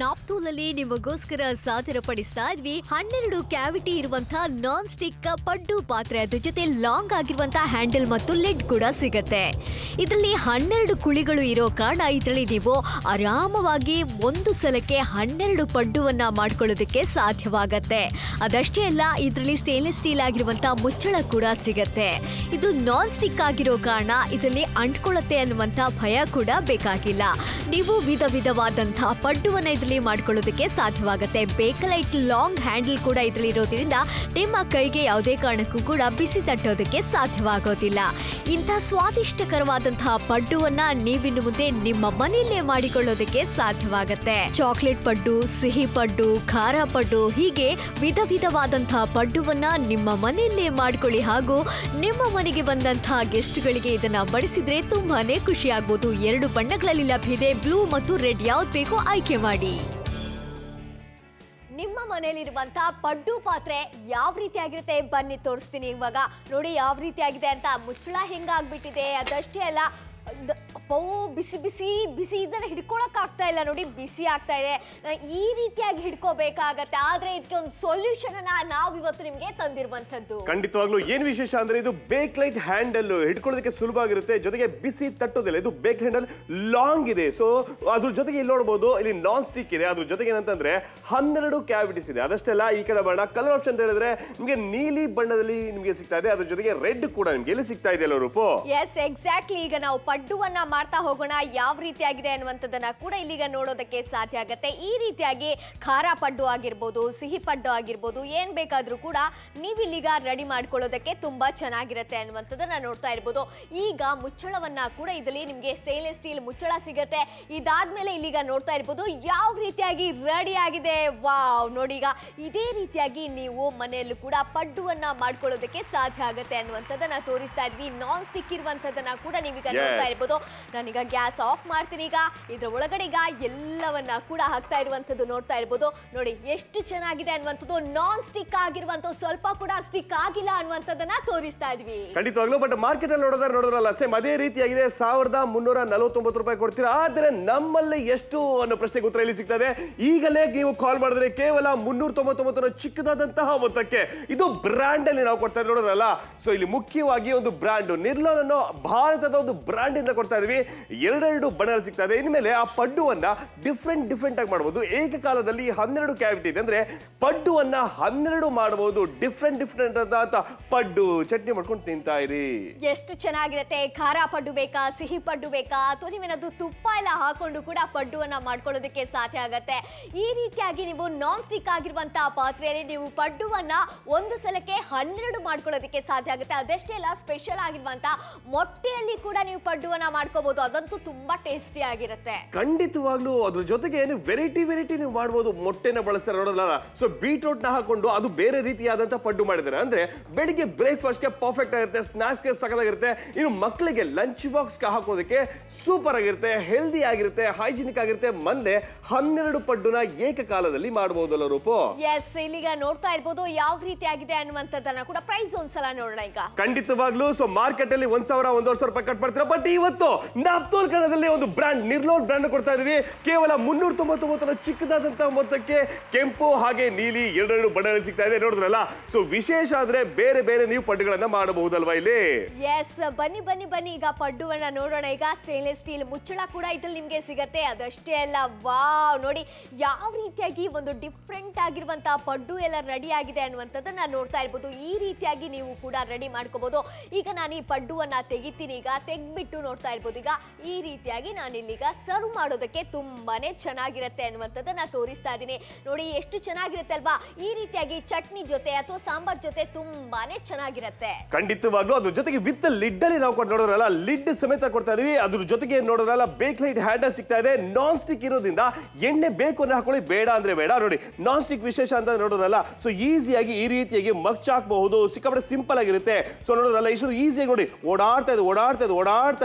ನಾಪ್ತೋಲಲ್ಲಿ ನಿಮಗೋಸ್ಕರ ಸಾದರಪಡಿಸ್ತಾ ಇದ್ವಿ ಹನ್ನೆರಡು ಕ್ಯಾವಿಟಿ ಇರುವಂತಹ ನಾನ್ ಸ್ಟಿಕ್ ಪಡ್ಡು ಪಾತ್ರೆ ಅದ್ರ ಜೊತೆ ಲಾಂಗ್ ಆಗಿರುವಂತಹ ಹ್ಯಾಂಡಲ್ ಮತ್ತು ಲಿಡ್ ಕೂಡ ಸಿಗತ್ತೆ ಇದರಲ್ಲಿ ಹನ್ನೆರಡು ಕುಳಿಗಳು ಇರೋ ಕಾರಣ ಇದರಲ್ಲಿ ನೀವು ಆರಾಮವಾಗಿ ಒಂದು ಸಲಕ್ಕೆ ಹನ್ನೆರಡು ಪಡ್ಡುವನ್ನ ಮಾಡ್ಕೊಳ್ಳೋದಕ್ಕೆ ಸಾಧ್ಯವಾಗತ್ತೆ ಅದಷ್ಟೇ ಅಲ್ಲ ಇದರಲ್ಲಿ ಸ್ಟೇನ್ಲೆಸ್ ಸ್ಟೀಲ್ ಆಗಿರುವಂತಹ ಮುಚ್ಚಳ ಕೂಡ ಸಿಗತ್ತೆ ಇದು ನಾನ್ ಸ್ಟಿಕ್ ಆಗಿರೋ ಕಾರಣ ಇದರಲ್ಲಿ ಅಂಟ್ಕೊಳ್ಳುತ್ತೆ ಅನ್ನುವಂತ ಭಯ ಕೂಡ ಬೇಕಾಗಿಲ್ಲ ನೀವು ವಿಧ ವಿಧವಾದಂತಹ ಪಡ್ಡುವನ್ನ ಇದರಲ್ಲಿ ಮಾಡ್ಕೊಳ್ಳೋದಕ್ಕೆ ಸಾಧ್ಯವಾಗುತ್ತೆ ಬೇಕಲೈಟ್ ಲಾಂಗ್ ಹ್ಯಾಂಡಲ್ ಕೂಡ ಇದರಲ್ಲಿ ಇರೋದ್ರಿಂದ ನಿಮ್ಮ ಕೈಗೆ ಯಾವುದೇ ಕಾರಣಕ್ಕೂ ಕೂಡ ಬಿಸಿ ತಟ್ಟೋದಕ್ಕೆ ಸಾಧ್ಯವಾಗೋದಿಲ್ಲ ಇಂಥ ಸ್ವಾದಿಷ್ಟಕರವಾದಂತಹ ಪಡ್ಡುವನ್ನ ನೀವಿನ್ನು ಮುಂದೆ ನಿಮ್ಮ ಮನೆಯಲ್ಲೇ ಮಾಡಿಕೊಳ್ಳೋದಕ್ಕೆ ಸಾಧ್ಯವಾಗುತ್ತೆ ಚಾಕ್ಲೇಟ್ ಪಡ್ಡು ಸಿಹಿ ಪಡ್ಡು ಖಾರ ಪಡ್ಡು ಹೀಗೆ ವಿಧ ವಿಧವಾದಂತಹ ಪಡ್ಡುವನ್ನ ನಿಮ್ಮ ಮನೆಯಲ್ಲೇ ಮಾಡ್ಕೊಳ್ಳಿ ಹಾಗೂ ನಿಮ್ಮ ಮನೆಗೆ ಬಂದಂತಹ ಗೆಸ್ಟ್ಗಳಿಗೆ ಇದನ್ನ ಬಡಿಸಿದ್ರೆ ತುಂಬಾನೇ ಖುಷಿ ಆಗ್ಬೋದು ಎರಡು ಬಣ್ಣಗಳಲ್ಲಿ ಲಭ್ಯತೆ ಬ್ಲೂ ಮತ್ತು ರೆಡ್ ಯಾವ್ದು ಬೇಕೋ ಆಯ್ಕೆ ಮಾಡಿ ನಿಮ್ಮ ಮನೆಯಲ್ಲಿರುವಂತಹ ಪಡ್ಡು ಪಾತ್ರೆ ಯಾವ ರೀತಿ ಆಗಿರುತ್ತೆ ಬನ್ನಿ ತೋರಿಸ್ತೀನಿ ಇವಾಗ ನೋಡಿ ಯಾವ ರೀತಿ ಆಗಿದೆ ಅಂತ ಮುಚ್ಚಳ ಹೆಂಗಾಗ್ಬಿಟ್ಟಿದೆ ಅದಷ್ಟೇ ಅಲ್ಲ ದ- ಅಪ್ಪೋ ಬಿಸಿ ಬಿಸಿ ಬಿಸಿ ಇದನ್ನ ಹಿಡ್ಕೊಳಕ್ ಆಗ್ತಾ ಇಲ್ಲ ನೋಡಿ ಬಿಸಿ ಆಗ್ತಾ ಇದೆ ನಾ- ಈ ರೀತಿಯಾಗಿ ಹಿಡ್ಕೋಬೇಕಾಗತ್ತೆ ಆದ್ರೆ ಇದಕ್ಕೆ ಒಂದು ಸೊಲ್ಯೂಷನ್ ಅನ್ನ ನಾವು ಇವತ್ತು ನಿಮ್ಗೆ ತಂದಿರುವಂತದ್ದು ಖಂಡಿತವಾಗ್ಲೂ ಏನ್ ವಿಶೇಷ ಅಂದ್ರೆ ಇದು ಬೇಕ್ ಲೈಟ್ ಹ್ಯಾಂಡಲ್ ಹಿಡ್ಕೊಳ್ಳೋದಕ್ಕೆ ಸುಲಭ ಆಗಿರುತ್ತೆ ಜೊತೆಗೆ ಬಿಸಿ ತಟ್ಟೋದಿಲ್ಲ ಇದು ಬೇಕ್ ಹ್ಯಾಂಡಲ್ ಲಾಂಗ್ ಇದೆ ಸೊ ಅದ್ರ ಜೊತೆಗೆ ಇಲ್ಲಿ ನೋಡಬಹುದು ಇಲ್ಲಿ ನಾನ್ ಸ್ಟಿಕ್ ಇದೆ ಅದ್ರ ಜೊತೆಗೆ ಏನಂತಂದ್ರೆ ಹನ್ನೆರಡು ಕ್ಯಾವಿಟೀಸ್ ಇದೆ ಅದಷ್ಟೆಲ್ಲ ಈ ಕಡೆ ಬಣ್ಣ ಕಲರ್ ಆಪ್ಷನ್ ಅಂತ ಹೇಳಿದ್ರೆ ನಿಮಗೆ ನೀಲಿ ಬಣ್ಣದಲ್ಲಿ ನಿಮಗೆ ಸಿಗ್ತಾ ಇದೆ ಅದ್ರ ಜೊತೆಗೆ ರೆಡ್ ಕೂಡ ನಿಮ್ಗೆ ಎಲ್ಲಿ ಸಿಗ್ತಾ ಇದೆಯಲ್ಲ ರೂಪು ಎಸ್ ಎಕ್ಸಾಕ್ಟ್ಲಿ ಈಗ ನಾವು ಪಡ್ಡುವನ್ನ ಮಾಡ್ತಾ ಹೋಗೋಣ ಯಾವ ರೀತಿಯಾಗಿದೆ ಅನ್ನುವಂಥದ್ದನ್ನ ಕೂಡ ಇಲ್ಲಿಗ ನೋಡೋದಕ್ಕೆ ಸಾಧ್ಯ ಆಗತ್ತೆ ಈ ರೀತಿಯಾಗಿ ಖಾರ ಪಡ್ಡು ಆಗಿರ್ಬೋದು ಸಿಹಿ ಪಡ್ಡು ಆಗಿರ್ಬೋದು ಏನ್ ಬೇಕಾದ್ರೂ ಕೂಡ ನೀವು ಇಲ್ಲಿಗ ರೆಡಿ ಮಾಡ್ಕೊಳ್ಳೋದಕ್ಕೆ ತುಂಬಾ ಚೆನ್ನಾಗಿರುತ್ತೆ ಅನ್ನುವಂಥದ್ದನ್ನ ನೋಡ್ತಾ ಇರ್ಬೋದು ಈಗ ಮುಚ್ಚಳವನ್ನ ಕೂಡ ಇದರಲ್ಲಿ ನಿಮ್ಗೆ ಸ್ಟೇನ್ಲೆಸ್ ಸ್ಟೀಲ್ ಮುಚ್ಚಳ ಸಿಗತ್ತೆ ಇದಾದ್ಮೇಲೆ ಇಲ್ಲಿಗ ನೋಡ್ತಾ ಇರ್ಬೋದು ಯಾವ ರೀತಿಯಾಗಿ ರೆಡಿ ಆಗಿದೆ ವಾವ್ ನೋಡಿ ಈಗ ಇದೇ ರೀತಿಯಾಗಿ ನೀವು ಮನೆಯಲ್ಲೂ ಕೂಡ ಪಡ್ಡುವನ್ನ ಮಾಡ್ಕೊಳ್ಳೋದಕ್ಕೆ ಸಾಧ್ಯ ಆಗುತ್ತೆ ಅನ್ನುವಂಥದ್ದನ್ನ ತೋರಿಸ್ತಾ ಇದ್ವಿ ನಾನ್ ಸ್ಟಿಕ್ ಇರುವಂತದ್ದನ್ನ ಕೂಡ ನೀವೀಗ Yes. ನೋಡ್ತಾ ಇರ್ಬೋದು ನಾನೀಗ ಗ್ಯಾಸ್ ಆಫ್ ಮಾಡ್ತೀನಿ ಈಗ ಇದ್ರ ಒಳಗಡೆ ಈಗ ಎಲ್ಲವನ್ನ ಕೂಡ ಹಾಕ್ತಾ ಇರುವಂತದ್ದು ನೋಡ್ತಾ ಇರ್ಬೋದು ನೋಡಿ ಎಷ್ಟು ಚೆನ್ನಾಗಿದೆ ಅನ್ನುವಂಥದ್ದು ನಾನ್ ಸ್ಟಿಕ್ ಆಗಿರುವಂತ ಸ್ವಲ್ಪ ಕೂಡ ಸ್ಟಿಕ್ ಆಗಿಲ್ಲ ಅನ್ನುವಂಥದ್ದನ್ನ ತೋರಿಸ್ತಾ ಇದ್ವಿ ಖಂಡಿತವಾಗ್ಲೂ ಬಟ್ ಮಾರ್ಕೆಟ್ ಅಲ್ಲಿ ನೋಡಿದ್ರೆ ನೋಡಿದ್ರಲ್ಲ ಸೇಮ್ ಅದೇ ರೀತಿಯಾಗಿದೆ ಸಾವಿರದ ಮುನ್ನೂರ ನಲವತ್ತೊಂಬತ್ತು ರೂಪಾಯಿ ಕೊಡ್ತೀರಾ ಆದ್ರೆ ನಮ್ಮಲ್ಲಿ ಎಷ್ಟು ಅನ್ನೋ ಪ್ರಶ್ನೆಗೆ ಉತ್ತರ ಇಲ್ಲಿ ಸಿಗ್ತದೆ ಈಗಲೇ ನೀವು ಕಾಲ್ ಮಾಡಿದ್ರೆ ಕೇವಲ ಮುನ್ನೂರ ತೊಂಬತ್ತೊಂಬತ್ತರ ಚಿಕ್ಕದಾದಂತಹ ಮೊತ್ತಕ್ಕೆ ಇದು ಬ್ರ್ಯಾಂಡ್ ಅಲ್ಲಿ ನಾವು ಕೊಡ್ತಾ ಇದ್ದೀವಿ ನೋಡೋದಲ್ಲ ಸೊ ಇಲ್ಲಿ ಮುಖ್ಯವಾಗಿ ಒಂದು ಬ್ರ್ಯಾಂಡ್ ನಿರ್ಲೋನ್ ಅನ್ನೋ ಭಾರತದ ಒಂದು ಬ್ರ್ಯಾಂಡ್ ಇಂದ ಕೊಡ್ತಾ ಇದೀವಿ ಎರಡೆರಡು ಬಣ್ಣದಲ್ಲಿ ಸಿಗ್ತಾ ಇದೆ ಇನ್ಮೇಲೆ ಆ ಪಡ್ಡುವನ್ನ ಡಿಫ್ರೆಂಟ್ ಡಿಫ್ರೆಂಟ್ ಆಗಿ ಮಾಡಬಹುದು ಏಕಕಾಲದಲ್ಲಿ ಹನ್ನೆರಡು ಕ್ಯಾವಿಟಿ ಇದೆ ಅಂದ್ರೆ ಪಡ್ಡುವನ್ನ ಹನ್ನೆರಡು ಮಾಡಬಹುದು ಡಿಫ್ರೆಂಟ್ ಡಿಫ್ರೆಂಟ್ ಅಂತ ಪಡ್ಡು ಚಟ್ನಿ ಮಾಡ್ಕೊಂಡು ತಿಂತಾ ಇರಿ ಎಷ್ಟು ಚೆನ್ನಾಗಿರುತ್ತೆ ಖಾರ ಪಡ್ಡು ಬೇಕಾ ಸಿಹಿ ಪಡ್ಡು ಬೇಕಾ ಅಥವಾ ನೀವೇನಾದ್ರೂ ತುಪ್ಪ ಎಲ್ಲ ಹಾಕೊಂಡು ಕೂಡ ಪಡ್ಡುವನ್ನ ಮಾಡ್ಕೊಳ್ಳೋದಕ್ಕೆ ಸಾಧ್ಯ ಆಗತ್ತೆ ಈ ರೀತಿಯಾಗಿ ನೀವು ನಾನ್ ಸ್ಟಿಕ್ ಆಗಿರುವಂತಹ ಪಾತ್ರೆಯಲ್ಲಿ ನೀವು ಪಡ್ಡುವನ್ನ ಒಂದು ಸಲಕ್ಕೆ ಹನ್ನೆರಡು ಮಾಡ್ಕೊಳ್ಳೋದಕ್ಕೆ ಸಾಧ್ಯ ಆಗುತ್ತೆ ಅದಷ್ಟೇ ಅಲ್ಲ ಸ್ಪೆಷಲ್ ಆಗಿರುವಂತಹ ಮೊಟ್ಟೆಯಲ್ಲಿ ಕೂಡ ನೀವು ಪಡ್ಡುವನ್ನ ಮಾಡ್ಕೋಬಹುದು ಅದಂತೂ ತುಂಬಾ ಟೇಸ್ಟಿ ಆಗಿರುತ್ತೆ ಖಂಡಿತವಾಗ್ಲೂ ಅದ್ರ ಜೊತೆಗೆ ನೀವು ವೆರೈಟಿ ವೆರೈಟಿ ನೀವು ಮಾಡ್ಬೋದು ಮೊಟ್ಟೆನ ಬಳಸ್ತಾರೆ ನೋಡೋಲ್ಲ ಸೊ ಬೀಟ್ರೂಟ್ ನ ಹಾಕೊಂಡು ಅದು ಬೇರೆ ರೀತಿಯಾದಂತ ಪಡ್ಡು ಮಾಡಿದ್ದಾರೆ ಅಂದ್ರೆ ಬೆಳಿಗ್ಗೆ ಬ್ರೇಕ್ಫಾಸ್ಟ್ಗೆ ಪರ್ಫೆಕ್ಟ್ ಆಗಿರುತ್ತೆ ಸ್ನಾಕ್ಸ್ಗೆ ಸಖತ್ತಾಗಿರುತ್ತೆ ಇನ್ನು ಮಕ್ಕಳಿಗೆ ಲಂಚ್ ಬಾಕ್ಸ್ಗೆ ಹಾಕೋದಕ್ಕೆ ಸೂಪರ್ ಆಗಿರುತ್ತೆ ಹೆಲ್ದಿ ಆಗಿರುತ್ತೆ ಹೈಜಿನಿಕ್ ಆಗಿರುತ್ತೆ ಮೊನ್ನೆ ಹನ್ನೆರಡು ಪಡ್ಡುನ ಏಕಕಾಲದಲ್ಲಿ ಮಾಡಬಹುದಲ್ಲ ರೂಪು ಎಸ್ ಇಲ್ಲಿಗ ನೋಡ್ತಾ ಇರ್ಬೋದು ಯಾವ ರೀತಿಯಾಗಿದೆ ಅನ್ನುವಂಥದ್ದನ್ನ ಕೂಡ ಪ್ರೈಸ್ ಒಂದ್ಸಲ ನೋಡೋಣ ಈಗ ಖಂಡಿತವಾಗ್ಲೂ ಸೊ ಮಾರ್ಕೆಟ್ ಅಲ್ಲಿ ಒಂದ್ ಸಾವಿರ ಒಂದೂವರೆ ಸಾವಿರ ರೂಪಾಯಿ ಕಟ್ ಮಾಡ್ತೀರಾ ಬಟ್ ಇವತ್ತು ನಾಪ್ತೋಲ್ ಕಣದಲ್ಲಿ ಒಂದು ಬ್ರ್ಯಾಂಡ್ ನಿರ್ಲೋನ್ ಬ್ರ್ಯಾಂಡ್ ಕೊಡ್ತಾ ಇದೀವಿ ಕೇವಲ ಮುನ್ನೂರ ತೊಂಬತ್ತೊಂಬತ್ತರ ಚಿಕ್ಕದಾದಂತಹ ಮೊತ್ತಕ್ಕೆ ಕೆಂಪು ಹಾಗೆ ನೀಲಿ ಎರಡೆರಡು ಬಣ್ಣಗಳು ಸಿಗ್ತಾ ಇದೆ ನೋಡಿದ್ರಲ್ಲ ಸೊ ವಿಶೇಷ ಅಂದ್ರೆ ಬೇರೆ ಬೇರೆ ನೀವು ಪಡ್ಡುಗಳನ್ನ ಮಾಡಬಹುದಲ್ವಾ ಇಲ್ಲಿ ಎಸ್ ಬನ್ನಿ ಬನ್ನಿ ಬನ್ನಿ ಈಗ ಪಡ್ಡುವನ್ನ ನೋಡೋಣ ಈಗ ಸ್ಟೇನ್ಲೆಸ್ ಸ್ಟೀಲ್ ಮುಚ್ಚಳ ಕೂಡ ಇದ್ರಲ್ಲಿ ನಿಮ್ಗೆ ಸಿಗತ್ತೆ ಅದಷ್ಟೇ ಅಲ್ಲ ವಾವ್ ನೋಡಿ ಯಾವ ರೀತಿಯಾಗಿ ಒಂದು ಡಿಫ್ರೆಂಟ್ ಆಗಿರುವಂತಹ ಪಡ್ಡು ಎಲ್ಲ ರೆಡಿ ಆಗಿದೆ ಅನ್ನುವಂಥದ್ದನ್ನ ನೋಡ್ತಾ ಇರ್ಬೋದು ಈ ರೀತಿಯಾಗಿ ನೀವು ಕೂಡ ರೆಡಿ ಮಾಡ್ಕೋಬಹುದು ಈಗ ನಾನು ಈ ಪಡ್ಡುವನ್ನ ತೆಗಿತೀನಿ ಈಗ ತೆಗ್ಬಿಟ್ಟು ನೋಡ್ತಾ ಇರ್ಬೋದು ಈಗ ಈ ರೀತಿಯಾಗಿ ನಾನು ಇಲ್ಲಿಗ ಸರ್ವ್ ಮಾಡೋದಕ್ಕೆ ತುಂಬಾನೇ ಚೆನ್ನಾಗಿರುತ್ತೆ ಅನ್ನುವಂಥದ್ದನ್ನ ತೋರಿಸ್ತಾ ಇದ್ದೀನಿ ನೋಡಿ ಎಷ್ಟು ಚೆನ್ನಾಗಿರುತ್ತೆ ಅಲ್ವಾ ಈ ರೀತಿಯಾಗಿ ಚಟ್ನಿ ಜೊತೆ ಅಥವಾ ಸಾಂಬಾರ್ ಜೊತೆ ತುಂಬಾನೇ ಚೆನ್ನಾಗಿರುತ್ತೆ ಖಂಡಿತವಾಗ್ಲೂ ಅದ್ರ ಜೊತೆಗೆ ವಿತ್ ಲಿಡ್ ಅಲ್ಲಿ ನಾವು ಕೊಟ್ಟು ನೋಡೋದ್ರಲ್ಲ ಲಿಡ್ ಸಮೇತ ಕೊಡ್ತಾ ಇದೀವಿ ಅದ್ರ ಜೊತೆಗೆ ನೋಡೋದ್ರಲ್ಲ ಬೇಕ್ ಲೈಟ್ ಹ್ಯಾಂಡಲ್ ಸಿಗ್ತಾ ಇದೆ ನಾನ್ ಸ್ಟಿಕ್ ಇರೋದ್ರಿಂದ ಎಣ್ಣೆ ಬೇಕು ಅಂದ್ರೆ ಹಾಕೊಳ್ಳಿ ಬೇಡ ಅಂದ್ರೆ ಬೇಡ ನೋಡಿ ನಾನ್ ಸ್ಟಿಕ್ ವಿಶೇಷ ಅಂತ ನೋಡೋದ್ರಲ್ಲ ಸೊ ಈಸಿಯಾಗಿ ಈ ರೀತಿಯಾಗಿ ಮಗ್ಚ್ ಹಾಕಬಹುದು ಸಿಕ್ಕಾಪಟ್ಟೆ ಸಿಂಪಲ್ ಆಗಿರುತ್ತೆ ಸೊ ನೋಡೋದ್ರಲ್ಲ ಇಷ್ಟು ಈಸಿಯಾಗಿ ನೋಡಿ ಓಡಾಡ್ತಾ ಇದೆ ಓಡಾಡ್ತಾ ಇದೆ ಓಡಾಡ್ತಾ ಇದೆ ಸೊ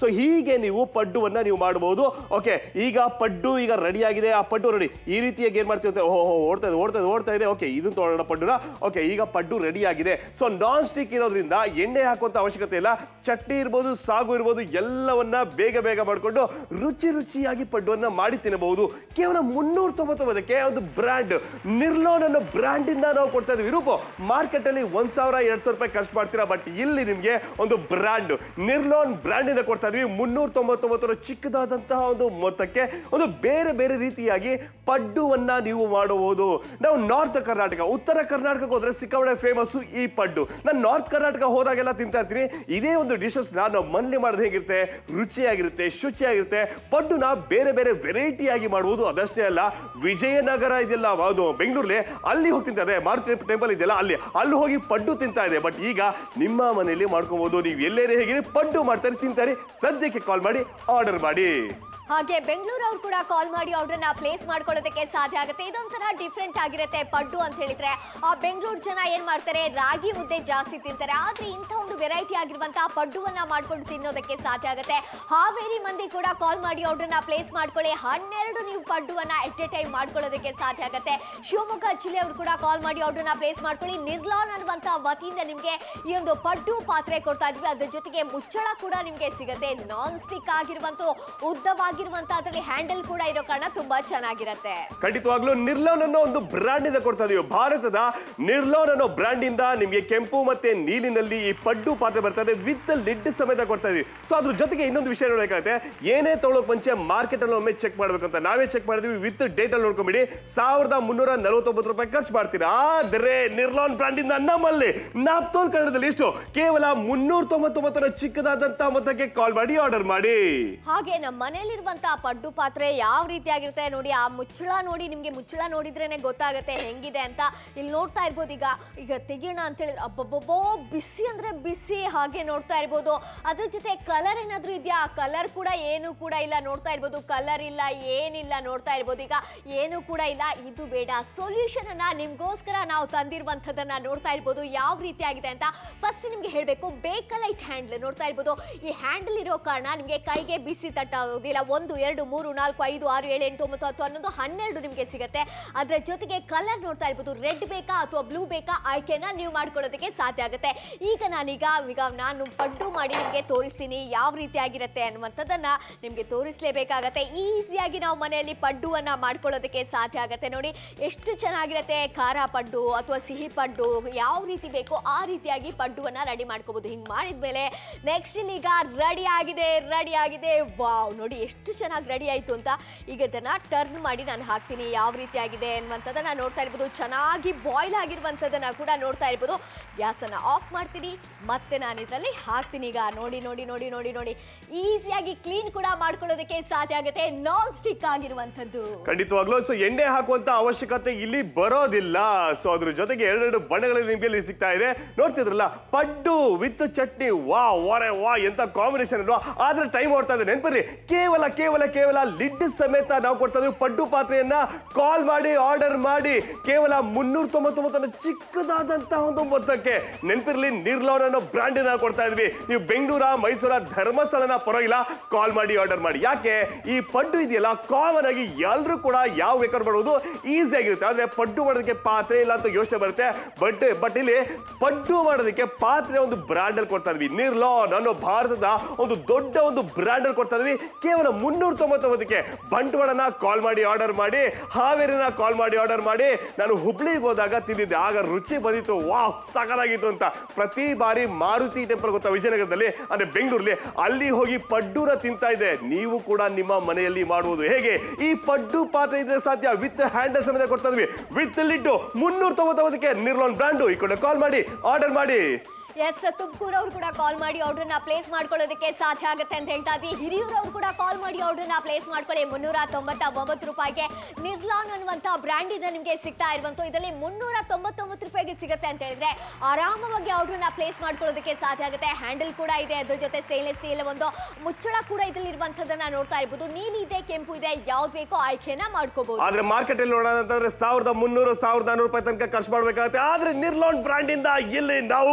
ಸೊ ಹೀಗೆ ನೀವು ಪಡ್ಡುವನ್ನ ನೀವು ಮಾಡಬಹುದು ಓಕೆ ಈಗ ಪಡ್ಡು ಈಗ ರೆಡಿ ಆಗಿದೆ ಆ ಪಡ್ಡು ರೆಡಿ ಈ ರೀತಿಯಾಗಿ ಏನ್ ಮಾಡ್ತೀವಿ ಅಂತ ಓಹೋ ಓಡ್ತಾ ಇದೆ ಓಡ್ತಾ ಇದೆ ಓಡ್ತಾ ಇದೆ ಓಕೆ ಇದನ್ನ ತೊಗೊಳ್ಳೋಣ ಪಡ್ಡುನ ಓಕೆ ಈಗ ಪಡ್ಡು ರೆಡಿ ಆಗಿದೆ ಸೊ ನಾನ್ ಸ್ಟಿಕ್ ಇರೋದ್ರಿಂದ ಎಣ್ಣೆ ಹಾಕುವಂತ ಅವಶ್ಯಕತೆ ಇಲ್ಲ ಚಟ್ನಿ ಇರ್ಬೋದು ಸಾಗು ಇರ್ಬೋದು ಎಲ್ಲವನ್ನ ಬೇಗ ಬೇಗ ಮಾಡಿಕೊಂಡು ರುಚಿ ರುಚಿಯಾಗಿ ಪಡ್ಡುವನ್ನ ಮಾಡಿ ತಿನ್ನಬಹುದು ಕೇವಲ ಮುನ್ನೂರ ತೊಂಬತ್ತೊಂಬತ್ತಕ್ಕೆ ಒಂದು ಬ್ರ್ಯಾಂಡ್ ನಿರ್ಲೋನ್ ಅನ್ನೋ ಬ್ರ್ಯಾಂಡ್ ಇಂದ ನಾವು ಕೊಡ್ತಾ ಇದೀವಿ ರೂಪು ಮಾರ್ಕೆಟ್ ಅಲ್ಲಿ ಒಂದ್ ಸಾವಿರ ಎರಡ್ ಸಾವಿರ ರೂಪಾಯಿ ಖರ್ಚು ಮಾಡ್ತೀರಾ ಬಟ್ ಇಲ್ಲಿ ನಿಮ್ಗೆ ಒಂದು ಬ್ರ್ಯಾಂಡ್ ನಿರ್ಲೋನ್ ಬ್ರ್ಯಾಂಡ್ ಇಂದ ಕೊಡ್ತಾ ಇದೀವಿ ಮುನ್ನೂರ ತೊಂಬತ್ತೊಂಬತ್ತರ ಚಿಕ್ಕದಾದಂತಹ ಒಂದು ಮೊತ್ತಕ್ಕೆ ಒಂದು ಬೇರೆ ಬೇರೆ ರೀತಿಯಾಗಿ ಪಡ್ಡುವನ್ನ ನೀವು ಮಾಡಬಹುದು ನಾವು ನಾರ್ತ್ ಕರ್ನಾಟಕ ಉತ್ತರ ಕರ್ನಾಟಕಕ್ಕೆ ಹೋದ್ರೆ ಸಿಕ್ಕಾಪಟ್ಟೆ ಫೇಮಸ್ ಈ ಪಡ್ಡು ನಾನು ನಾರ್ತ್ ಕರ್ನಾಟಕ ಹೋದಾಗೆಲ್ಲ ತಿಂತಾ ಇರ್ತೀನಿ ಇದೇ ಒಂದು ಡಿಶಸ್ ನಾನು ಮನೇಲಿ ಮಾಡೋದು ಹೇಗಿರುತ್ತೆ ರುಚಿಯಾಗಿರುತ್ತೆ ಶುಚಿಯಾಗಿರುತ್ತೆ ಪಡ್ಡುನ ಬೇರೆ ಬೇರೆ ವೆರೈಟಿ ಆಗಿ ಮಾಡುವುದು ಅದಷ್ಟೇ ಅಲ್ಲ ವಿಜಯನಗರ ಇದೆಯಲ್ಲ ಅದು ಬೆಂಗಳೂರಲ್ಲಿ ಅಲ್ಲಿ ಹೋಗಿ ತಿಂತಾ ಇದೆ ಮಾರುತಿ ಟೆಂಪಲ್ ಇದೆಯಲ್ಲ ಅಲ್ಲಿ ಅಲ್ಲಿ ಹೋಗಿ ಪಡ್ಡು ತಿಂತಾ ಇದೆ ಬಟ್ ಈಗ ನಿಮ್ಮ ಮನೆಯಲ್ಲಿ ಮಾಡ್ಕೊಬಹುದು ನೀವು ಎಲ್ಲೇನೇ ಹೇಗಿರಿ ಪಡ್ಡು ಮಾಡ್ತಾರೆ ತಿಂತಾರೆ ಸದ್ಯಕ್ಕೆ ಕಾಲ್ ಮಾಡಿ ಆರ್ಡರ್ ಮಾಡಿ ಹಾಗೆ ಬೆಂಗಳೂರು ಅವ್ರು ಕೂಡ ಕಾಲ್ ಮಾಡಿ ಆರ್ಡರ್ನ ಪ್ಲೇಸ್ ಮಾಡ್ಕೊಳ್ಳೋದಕ್ಕೆ ಸಾಧ್ಯ ಆಗುತ್ತೆ ಇದೊಂಥರ ಡಿಫ್ರೆಂಟ್ ಆಗಿರುತ್ತೆ ಪಡ್ಡು ಅಂತ ಹೇಳಿದ್ರೆ ಆ ಬೆಂಗಳೂರು ಜನ ಏನ್ ಮಾಡ್ತಾರೆ ರಾಗಿ ಮುದ್ದೆ ಜಾಸ್ತಿ ತಿಂತಾರೆ ಆದ್ರೆ ಇಂಥ ಒಂದು ವೆರೈಟಿ ಆಗಿರುವಂತಹ ಪಡ್ಡುವನ್ನ ಮಾಡ್ಕೊಂಡು ತಿನ್ನೋದಕ್ಕೆ ಸಾಧ್ಯ ಆಗುತ್ತೆ ಹಾವೇರಿ ಮಂದಿ ಕೂಡ ಕಾಲ್ ಮಾಡಿ ಆರ್ಡರ್ನ ಪ್ಲೇಸ್ ಮಾಡ್ಕೊಳ್ಳಿ ಹನ್ನೆರಡು ನೀವು ಪಡ್ಡುವನ್ನ ಎಟ್ ಎ ಟೈಮ್ ಮಾಡ್ಕೊಳ್ಳೋದಕ್ಕೆ ಸಾಧ್ಯ ಆಗುತ್ತೆ ಶಿವಮೊಗ್ಗ ಜಿಲ್ಲೆಯವರು ಕೂಡ ಕಾಲ್ ಮಾಡಿ ಆರ್ಡರ್ನ ಪ್ಲೇಸ್ ಮಾಡ್ಕೊಳ್ಳಿ ನಿರ್ಲಾನ್ ಅನ್ನುವಂತ ವತಿಯಿಂದ ನಿಮ್ಗೆ ಈ ಒಂದು ಪಡ್ಡು ಪಾತ್ರೆ ಕೊಡ್ತಾ ಇದ್ವಿ ಅದ್ರ ಜೊತೆಗೆ ಮುಚ್ಚಳ ಕೂಡ ನಿಮ್ಗೆ ಸಿಗುತ್ತೆ ನಾನ್ ಸ್ಟಿಕ್ ಆಗಿರುವಂತ ಉದ್ದವಾಗಿರುವಂತ ಅದರಲ್ಲಿ ಹ್ಯಾಂಡಲ್ ಕೂಡ ಇರೋ ಕಾರಣ ತುಂಬಾ ಚೆನ್ನಾಗಿರತ್ತೆ ಖಂಡಿತವಾಗ್ಲೂ ನಿರ್ಲೋನ್ ಅನ್ನೋ ಒಂದು ಬ್ರ್ಯಾಂಡ್ ಇಂದ ಕೊಡ್ತಾ ಇದೀವಿ ಭಾರತದ ನಿರ್ಲೋನ್ ಅನ್ನೋ ಬ್ರ್ಯಾಂಡ್ ಇಂದ ನಿಮಗೆ ಕೆಂಪು ಮತ್ತೆ ನೀಲಿನಲ್ಲಿ ಈ ಪಡ್ಡು ಪಾತ್ರೆ ಬರ್ತಾ ಇದೆ ವಿತ್ ಲಿಡ್ ಸಮೇತ ಕೊಡ್ತಾ ಇದೀವಿ ಸೊ ಅದ್ರ ಜೊತೆಗೆ ಇನ್ನೊಂದು ವಿಷಯ ನೋಡಬೇಕಾಗುತ್ತೆ ಏನೇ ತೊಗೊಳಕ್ ಮುಂಚೆ ಮಾರ್ಕೆಟ್ ಅಲ್ಲಿ ಒಮ್ಮೆ ಚೆಕ್ ಮಾಡ್ಬೇಕು ಅಂತ ನಾವೇ ಚೆಕ್ ಮಾಡಿದ್ವಿ ವಿತ್ ಡೇಟ್ ಅಲ್ಲಿ ನೋಡ್ಕೊಂಬಿಡಿ ಸಾವಿರದ ಮುನ್ನೂರ ನಲವತ್ತೊಂಬತ್ತು ರೂಪಾಯಿ ಖರ್ಚು ಮಾಡ್ತೀರಾ ಆದ್ರೆ ನಿರ್ಲೋನ್ ಬ್ರ್ಯಾಂಡ್ ಇಂದ ನಮ್ಮಲ್ಲಿ ನಾಪ್ತೋಲ್ ಕನ್ನಡದಲ್ಲಿ ಇಷ್ಟು ಕೇವಲ ಮುನ್ನೂರ ತೊಂಬತ್ತೊಂಬತ್ತರ ಚಿಕ್ಕದಾದಂತ ಮೊತ್ತಕ್ಕೆ ಕಾಲ್ ಮಾಡಿ ಆರ್ಡರ್ ಮಾಡಿ ಹಾಗೆ ನಮ್ಮ ಮನೇಲಿರುವಂತಹ ಪಡ್ಡು ಪಾತ್ರೆ ಯಾವ ರೀತಿಯಾಗಿರುತ್ತೆ ನೋಡಿ ಆ ಮುಚ್ಚಳ ನೋಡಿ ನಿಮ್ಗೆ ಮುಚ್ಚಳ ನೋಡಿದ್ರೇನೆ ಗೊತ್ತಾಗುತ್ತೆ ಹೆಂಗಿದೆ ಅಂತ ಇಲ್ಲಿ ನೋಡ್ತಾ ಇರ್ಬೋದು ಈಗ ಈಗ ತೆಗಿಯೋಣ ಅಂತ ಹೇಳಿದ್ರೆ ಅಬ್ಬಬ್ಬಬ್ಬೋ ಬಿಸಿ ಅಂದ್ರೆ ಬಿಸಿ ಹಾಗೆ ನೋಡ್ತಾ ಇರ್ಬೋದು ಅದ್ರ ಜೊತೆ ಕಲರ್ ಏನಾದ್ರೂ ಇದೆಯಾ ಕಲರ್ ಕೂಡ ಏನು ಕೂಡ ಇಲ್ಲ ನೋಡ್ತಾ ಇರ್ಬೋದು ಕಲರ್ ಇಲ್ಲ ಏನಿಲ್ಲ ನೋಡ್ತಾ ಇರ್ಬೋದು ಈಗ ಏನು ಕೂಡ ಇಲ್ಲ ಇದು ಬೇಡ ಸೊಲ್ಯೂಷನ್ ಅನ್ನ ನಿಮ್ಗೋಸ್ಕರ ನಾವು ತಂದಿರುವಂಥದ್ದನ್ನ ನೋಡ್ತಾ ಇರ್ಬೋದು ಯಾವ ರೀತಿಯಾಗಿದೆ ಅಂತ ಫಸ್ಟ್ ನಿಮ್ಗೆ ಹೇಳಬೇಕು ಬೇಕಲೈಟ್ ಹ್ಯಾಂಡ್ಲ್ ನೋಡ್ತಾ ಇರ್ಬೋದು ಈ ಹ್ಯಾಂಡಲ್ ಇರೋ ಕಾರಣ ನಿಮಗೆ ಕೈಗೆ ಬಿಸಿ ತಟ್ಟಾಗೋದಿಲ್ಲ ಒಂದು ಎರಡು ಮೂರು ನಾಲ್ಕು ಐದು ಆರು ಏಳು ಎಂಟು ಒಂಬತ್ತು ಹತ್ತು ಹನ್ನೊಂದು ಹನ್ನೆರಡು ನಿಮಗೆ ಸಿಗುತ್ತೆ ಅದರ ಜೊತೆಗೆ ಕಲರ್ ನೋಡ್ತಾ ಇರ್ಬೋದು ರೆಡ್ ಬೇಕಾ ಅಥವಾ ಬ್ಲೂ ಬೇಕಾ ಆಯ್ಕೆನ ನೀವು ಮಾಡ್ಕೊಳ್ಳೋದಕ್ಕೆ ಸಾಧ್ಯ ಆಗುತ್ತೆ ಈಗ ನಾನೀಗ ಈಗ ನಾನು ಪಡ್ಡು ಮಾಡಿ ನಿಮಗೆ ತೋರಿಸ್ತೀನಿ ಯಾವ ರೀತಿಯಾಗಿರುತ್ತೆ ಅನ್ನುವಂಥದ್ದನ್ನ ನಿಮಗೆ ತೋರಿಸಲೇಬೇಕಾಗತ್ತೆ ಈಸಿಯಾಗಿ ನಾವು ಮನೆಯಲ್ಲಿ ಪಡ್ಡುವನ್ನ ಮಾಡ್ಕೊಳ್ಳೋದಕ್ಕೆ ಸಾಧ್ಯ ಆಗುತ್ತೆ ನೋಡಿ ಎಷ್ಟು ಚೆನ್ನಾಗಿರುತ್ತೆ ಖಾರ ಪಡ್ಡು ಅಥವಾ ಸಿಹಿ ಪಡ್ಡು ಯಾವ ರೀತಿ ಬೇಕೋ ಆ ರೀತಿಯಾಗಿ ಪಡ್ಡುವನ್ನ ರೆಡಿ ಮಾಡ್ಕೋಬಹುದು ಹಿಂಗೆ ಮಾಡಿದ್ಮೇಲೆ ನೆಕ್ಸ್ಟ್ ಇಲ್ಲಿ ಈಗ ರೆಡಿ ಆಗಿದೆ ರೆಡಿ ಆಗಿದೆ ವಾವ್ ನೋಡಿ ಎಷ್ಟು ಚೆನ್ನಾಗಿ ರೆಡಿ ಆಯಿತು ಅಂತ ಈಗ ಇದನ್ನ ಟರ್ನ್ ಮಾಡಿ ನಾನು ಹಾಕ್ತೀನಿ ಯಾವ ರೀತಿಯಾಗಿದೆ ಅನ್ನುವಂಥದ್ದನ್ನ ನೋಡ್ತಾ ಇರ್ಬೋದು ಚೆನ್ನಾಗಿ ಬಾಯ್ಲ್ ಆಗಿರುವಂಥದ್ದನ್ನ ಕೂಡ ನೋಡ್ತಾ ಇರ್ಬೋದು ಗ್ಯಾಸನ್ನು ಆಫ್ ಮಾಡ್ತೀನಿ ಮತ್ತೆ ನಾನು ಇದರಲ್ಲಿ ಹಾಕ್ತೀನಿ ಈಗ ನೋಡಿ ನೋಡಿ ನೋಡಿ ನೋಡಿ ನೋಡಿ ಈಸಿಯಾಗಿ ಕ್ಲೀನ್ ಕೂಡ ಮಾಡ್ಕೊಳ್ಳೋದಕ್ಕೆ ಸಾಧ್ಯ ಆಗುತ್ತೆ ನಾನ್ ಸ್ಟಿಕ್ ಆಗಿರುವಂಥದ್ದು ಖಂಡಿತವಾಗ್ಲೂ ಸೊ ಎಣ್ಣೆ ಹಾಕುವಂತ ಅವಶ್ಯಕತೆ ಇಲ್ಲಿ ಬರೋದಿಲ್ಲ ಸೊ ಅದ್ರ ಜೊತೆಗೆ ಎರಡೆರಡು ಬಣ್ಣಗಳಲ್ಲಿ ನಿಮಗೆ ಇಲ್ಲಿ ಸಿಗ್ತಾ ಇದೆ ನೋಡ್ತಿದ್ರಲ್ಲ ಪಡ್ಡು ವಿತ್ ಚಟ್ನಿ ವಾ ವಾರೆ ವಾ ಎಂತ ಕಾಂಬಿನೇಷನ್ ಅಲ್ವಾ ಆದ್ರೆ ಟೈಮ್ ಓಡ್ತಾ ಇದೆ ನೆನಪಿರ್ಲಿ ಕೇವಲ ಕೇವಲ ಕೇವಲ ಲಿಡ್ ಸಮೇತ ನಾವು ಕೊಡ್ತಾ ಇದೀವಿ ಪಡ್ಡು ಪಾತ್ರೆಯನ್ನ ಕಾಲ್ ಮಾಡಿ ಆರ್ಡರ್ ಮಾಡಿ ಕೇವಲ ಮುನ್ನೂರ ತೊಂಬತ್ತೊಂಬತ್ತನ್ನು ಚಿಕ್ಕದಾದಂತಹ ಒಂದು ಮೊತ್ತಕ್ಕೆ ನೆನಪಿರ್ಲಿ ನಿರ್ಲೋನ್ ಅನ್ನೋ ಬ್ರ್ಯಾಂಡ್ ನಾವು ಕೊಡ್ತಾ ಇದ್ವಿ ನೀವು ಬೆಂಗಳೂರ ಮೈಸೂರ ಧರ್ಮಸ್ಥಳನ ಪರವಾಗಿಲ್ಲ ಕಾಲ್ ಮಾಡಿ ಆರ್ಡರ್ ಮಾಡಿ ಯಾಕೆ ಈ ಪಡ್ಡು ಇದೆಯಲ್ಲ ಕಾಮನ್ ಆಗಿ ಎಲ್ಲರೂ ಕೂಡ ಯಾವ ಬೇಕಾದ್ರೂ ಮಾಡುವುದು ಈಸಿ ಆಗಿರುತ್ತೆ ಆದ್ರೆ ಪಡ್ಡು ಮಾಡೋದಕ್ಕೆ ಪಾತ್ರೆ ಇಲ್ಲ ಅಂತ ಯೋಚನೆ ಬರುತ್ತೆ ಬಟ್ ಬಟ್ ಇಲ್ಲಿ ಪಡ್ಡು ಮಾಡೋದಕ್ಕೆ ಪಾತ್ರೆ ಒಂದು ಬ್ರ್ಯಾಂಡ್ ಅಲ್ಲಿ ಕೊಡ್ತಾ ಇದ್ವಿ ನಿರ್ಲಾನ್ ಅನ್ನೋ ಭಾರತದ ಒಂದು ದೊಡ್ಡ ಒಂದು ಬ್ರ್ಯಾಂಡ್ ಅಲ್ಲಿ ಕೊಡ್ತಾ ಇದ್ವಿ ಕೇವಲ ಮುನ್ನೂರ ತೊಂಬತ್ತೊಂಬತ್ತಕ್ಕೆ ಬಂಟ್ವಾಳನ ಕಾಲ್ ಮಾಡಿ ಆರ್ಡರ್ ಮಾಡಿ ಹಾವೇರಿನ ಕಾಲ್ ಮಾಡಿ ಆರ್ಡರ್ ಮಾಡಿ ನಾನು ಹುಬ್ಳಿಗೆ ಹೋದಾಗ ತಿಂದಿದ್ದೆ ಆಗ ರುಚಿ ಬಂದಿತ್ತು ವಾವ್ ಸಾಕಾಗಿತ್ತು ಅಂತ ಪ್ರತಿ ಬಾರಿ ಮಾರುತಿ ಟೆಂಪಲ್ ಗೊತ್ತಾ ವಿಜಯನಗರದಲ್ಲಿ ಅಂದ್ರೆ ಬೆಂಗಳೂರಲ್ಲಿ ಅಲ್ಲಿ ಹೋಗಿ ಪಡ್ಡುನ ತಿಂತಾ ಇದೆ ನೀವು ಕೂಡ ನಿಮ್ಮ ಮನೆಯಲ್ಲಿ ಮಾಡುವುದು ಹೇಗೆ ಈ ಪಡ್ಡು ಪಾತ್ರೆ ಇದ್ರೆ ಸಾಧ್ಯ ವಿತ್ ಹ್ಯಾಂಡಲ್ ಸಮೇತ ಕೊಡ್ತಾ ಇದ್ವಿ ವಿತ್ ಲಿಟ್ಟು ಮುನ್ನೂರ ತೊಂಬತ್ತೊಂಬತ್ತಕ್ಕೆ ನಿರ್ಲೋನ್ ಬ್ರ್ಯಾಂಡು ಈ ಕಡೆ ಕಾಲ್ ಮಾಡಿ ಆರ್ಡರ್ ಮಾಡಿ ಎಸ್ ತುಮಕೂರು ಅವ್ರು ಕೂಡ ಕಾಲ್ ಮಾಡಿ ಆರ್ಡರ್ನ ಪ್ಲೇಸ್ ಮಾಡ್ಕೊಳ್ಳೋದಕ್ಕೆ ಸಾಧ್ಯ ಆಗುತ್ತೆ ಅಂತ ಹೇಳ್ತಾ ಇದ್ವಿ ಹಿರಿಯೂರು ಅವ್ರು ಕೂಡ ಕಾಲ್ ಮಾಡಿ ಆರ್ಡರ್ನ ಪ್ಲೇಸ್ ಮಾಡ್ಕೊಳ್ಳಿ ಮುನ್ನೂರ ತೊಂಬತ್ತ ಒಂಬತ್ತು ರೂಪಾಯಿಗೆ ನಿರ್ಲಾನ್ ಅನ್ನುವಂಥ ಬ್ರ್ಯಾಂಡಿಂದ ನಿಮಗೆ ಸಿಗ್ತಾ ಇರುವಂತ ಇದರಲ್ಲಿ ಮುನ್ನೂರ ತೊಂಬತ್ತೊಂಬತ್ತು ರೂಪಾಯಿಗೆ ಸಿಗುತ್ತೆ ಅಂತ ಹೇಳಿದ್ರೆ ಆರಾಮವಾಗಿ ಆರ್ಡರ್ನ ಪ್ಲೇಸ್ ಮಾಡ್ಕೊಳ್ಳೋದಕ್ಕೆ ಸಾಧ್ಯ ಆಗುತ್ತೆ ಹ್ಯಾಂಡಲ್ ಕೂಡ ಇದೆ ಅದ್ರ ಜೊತೆ ಸ್ಟೇನ್ಲೆಸ್ ಸ್ಟೀಲ್ ಒಂದು ಮುಚ್ಚಳ ಕೂಡ ಇದರಲ್ಲಿ ಇರುವಂತದನ್ನ ನೋಡ್ತಾ ಇರ್ಬೋದು ನೀಲಿ ಇದೆ ಕೆಂಪು ಇದೆ ಯಾವ್ದು ಬೇಕೋ ಆಯ್ಕೆನ ಮಾಡ್ಕೋಬಹುದು ಆದ್ರೆ ಮಾರ್ಕೆಟ್ ಅಲ್ಲಿ ನೋಡೋಣ ಅಂತಂದ್ರೆ ಸಾವಿರದ ಮುನ್ನೂರು ಸಾವಿರದ ನಾನೂರು ರೂಪಾಯಿ ತನಕ ಖರ್ಚು ಮಾಡ್ಬೇಕಾಗುತ್ತೆ ಆದ್ರೆ ನಿರ್ಲೋನ್ ಬ್ರ್ಯಾಂಡ್ ಇಂದ ಇಲ್ಲಿ ನಾವು ಕೊಡ್ತಾ ಇದೀವಿ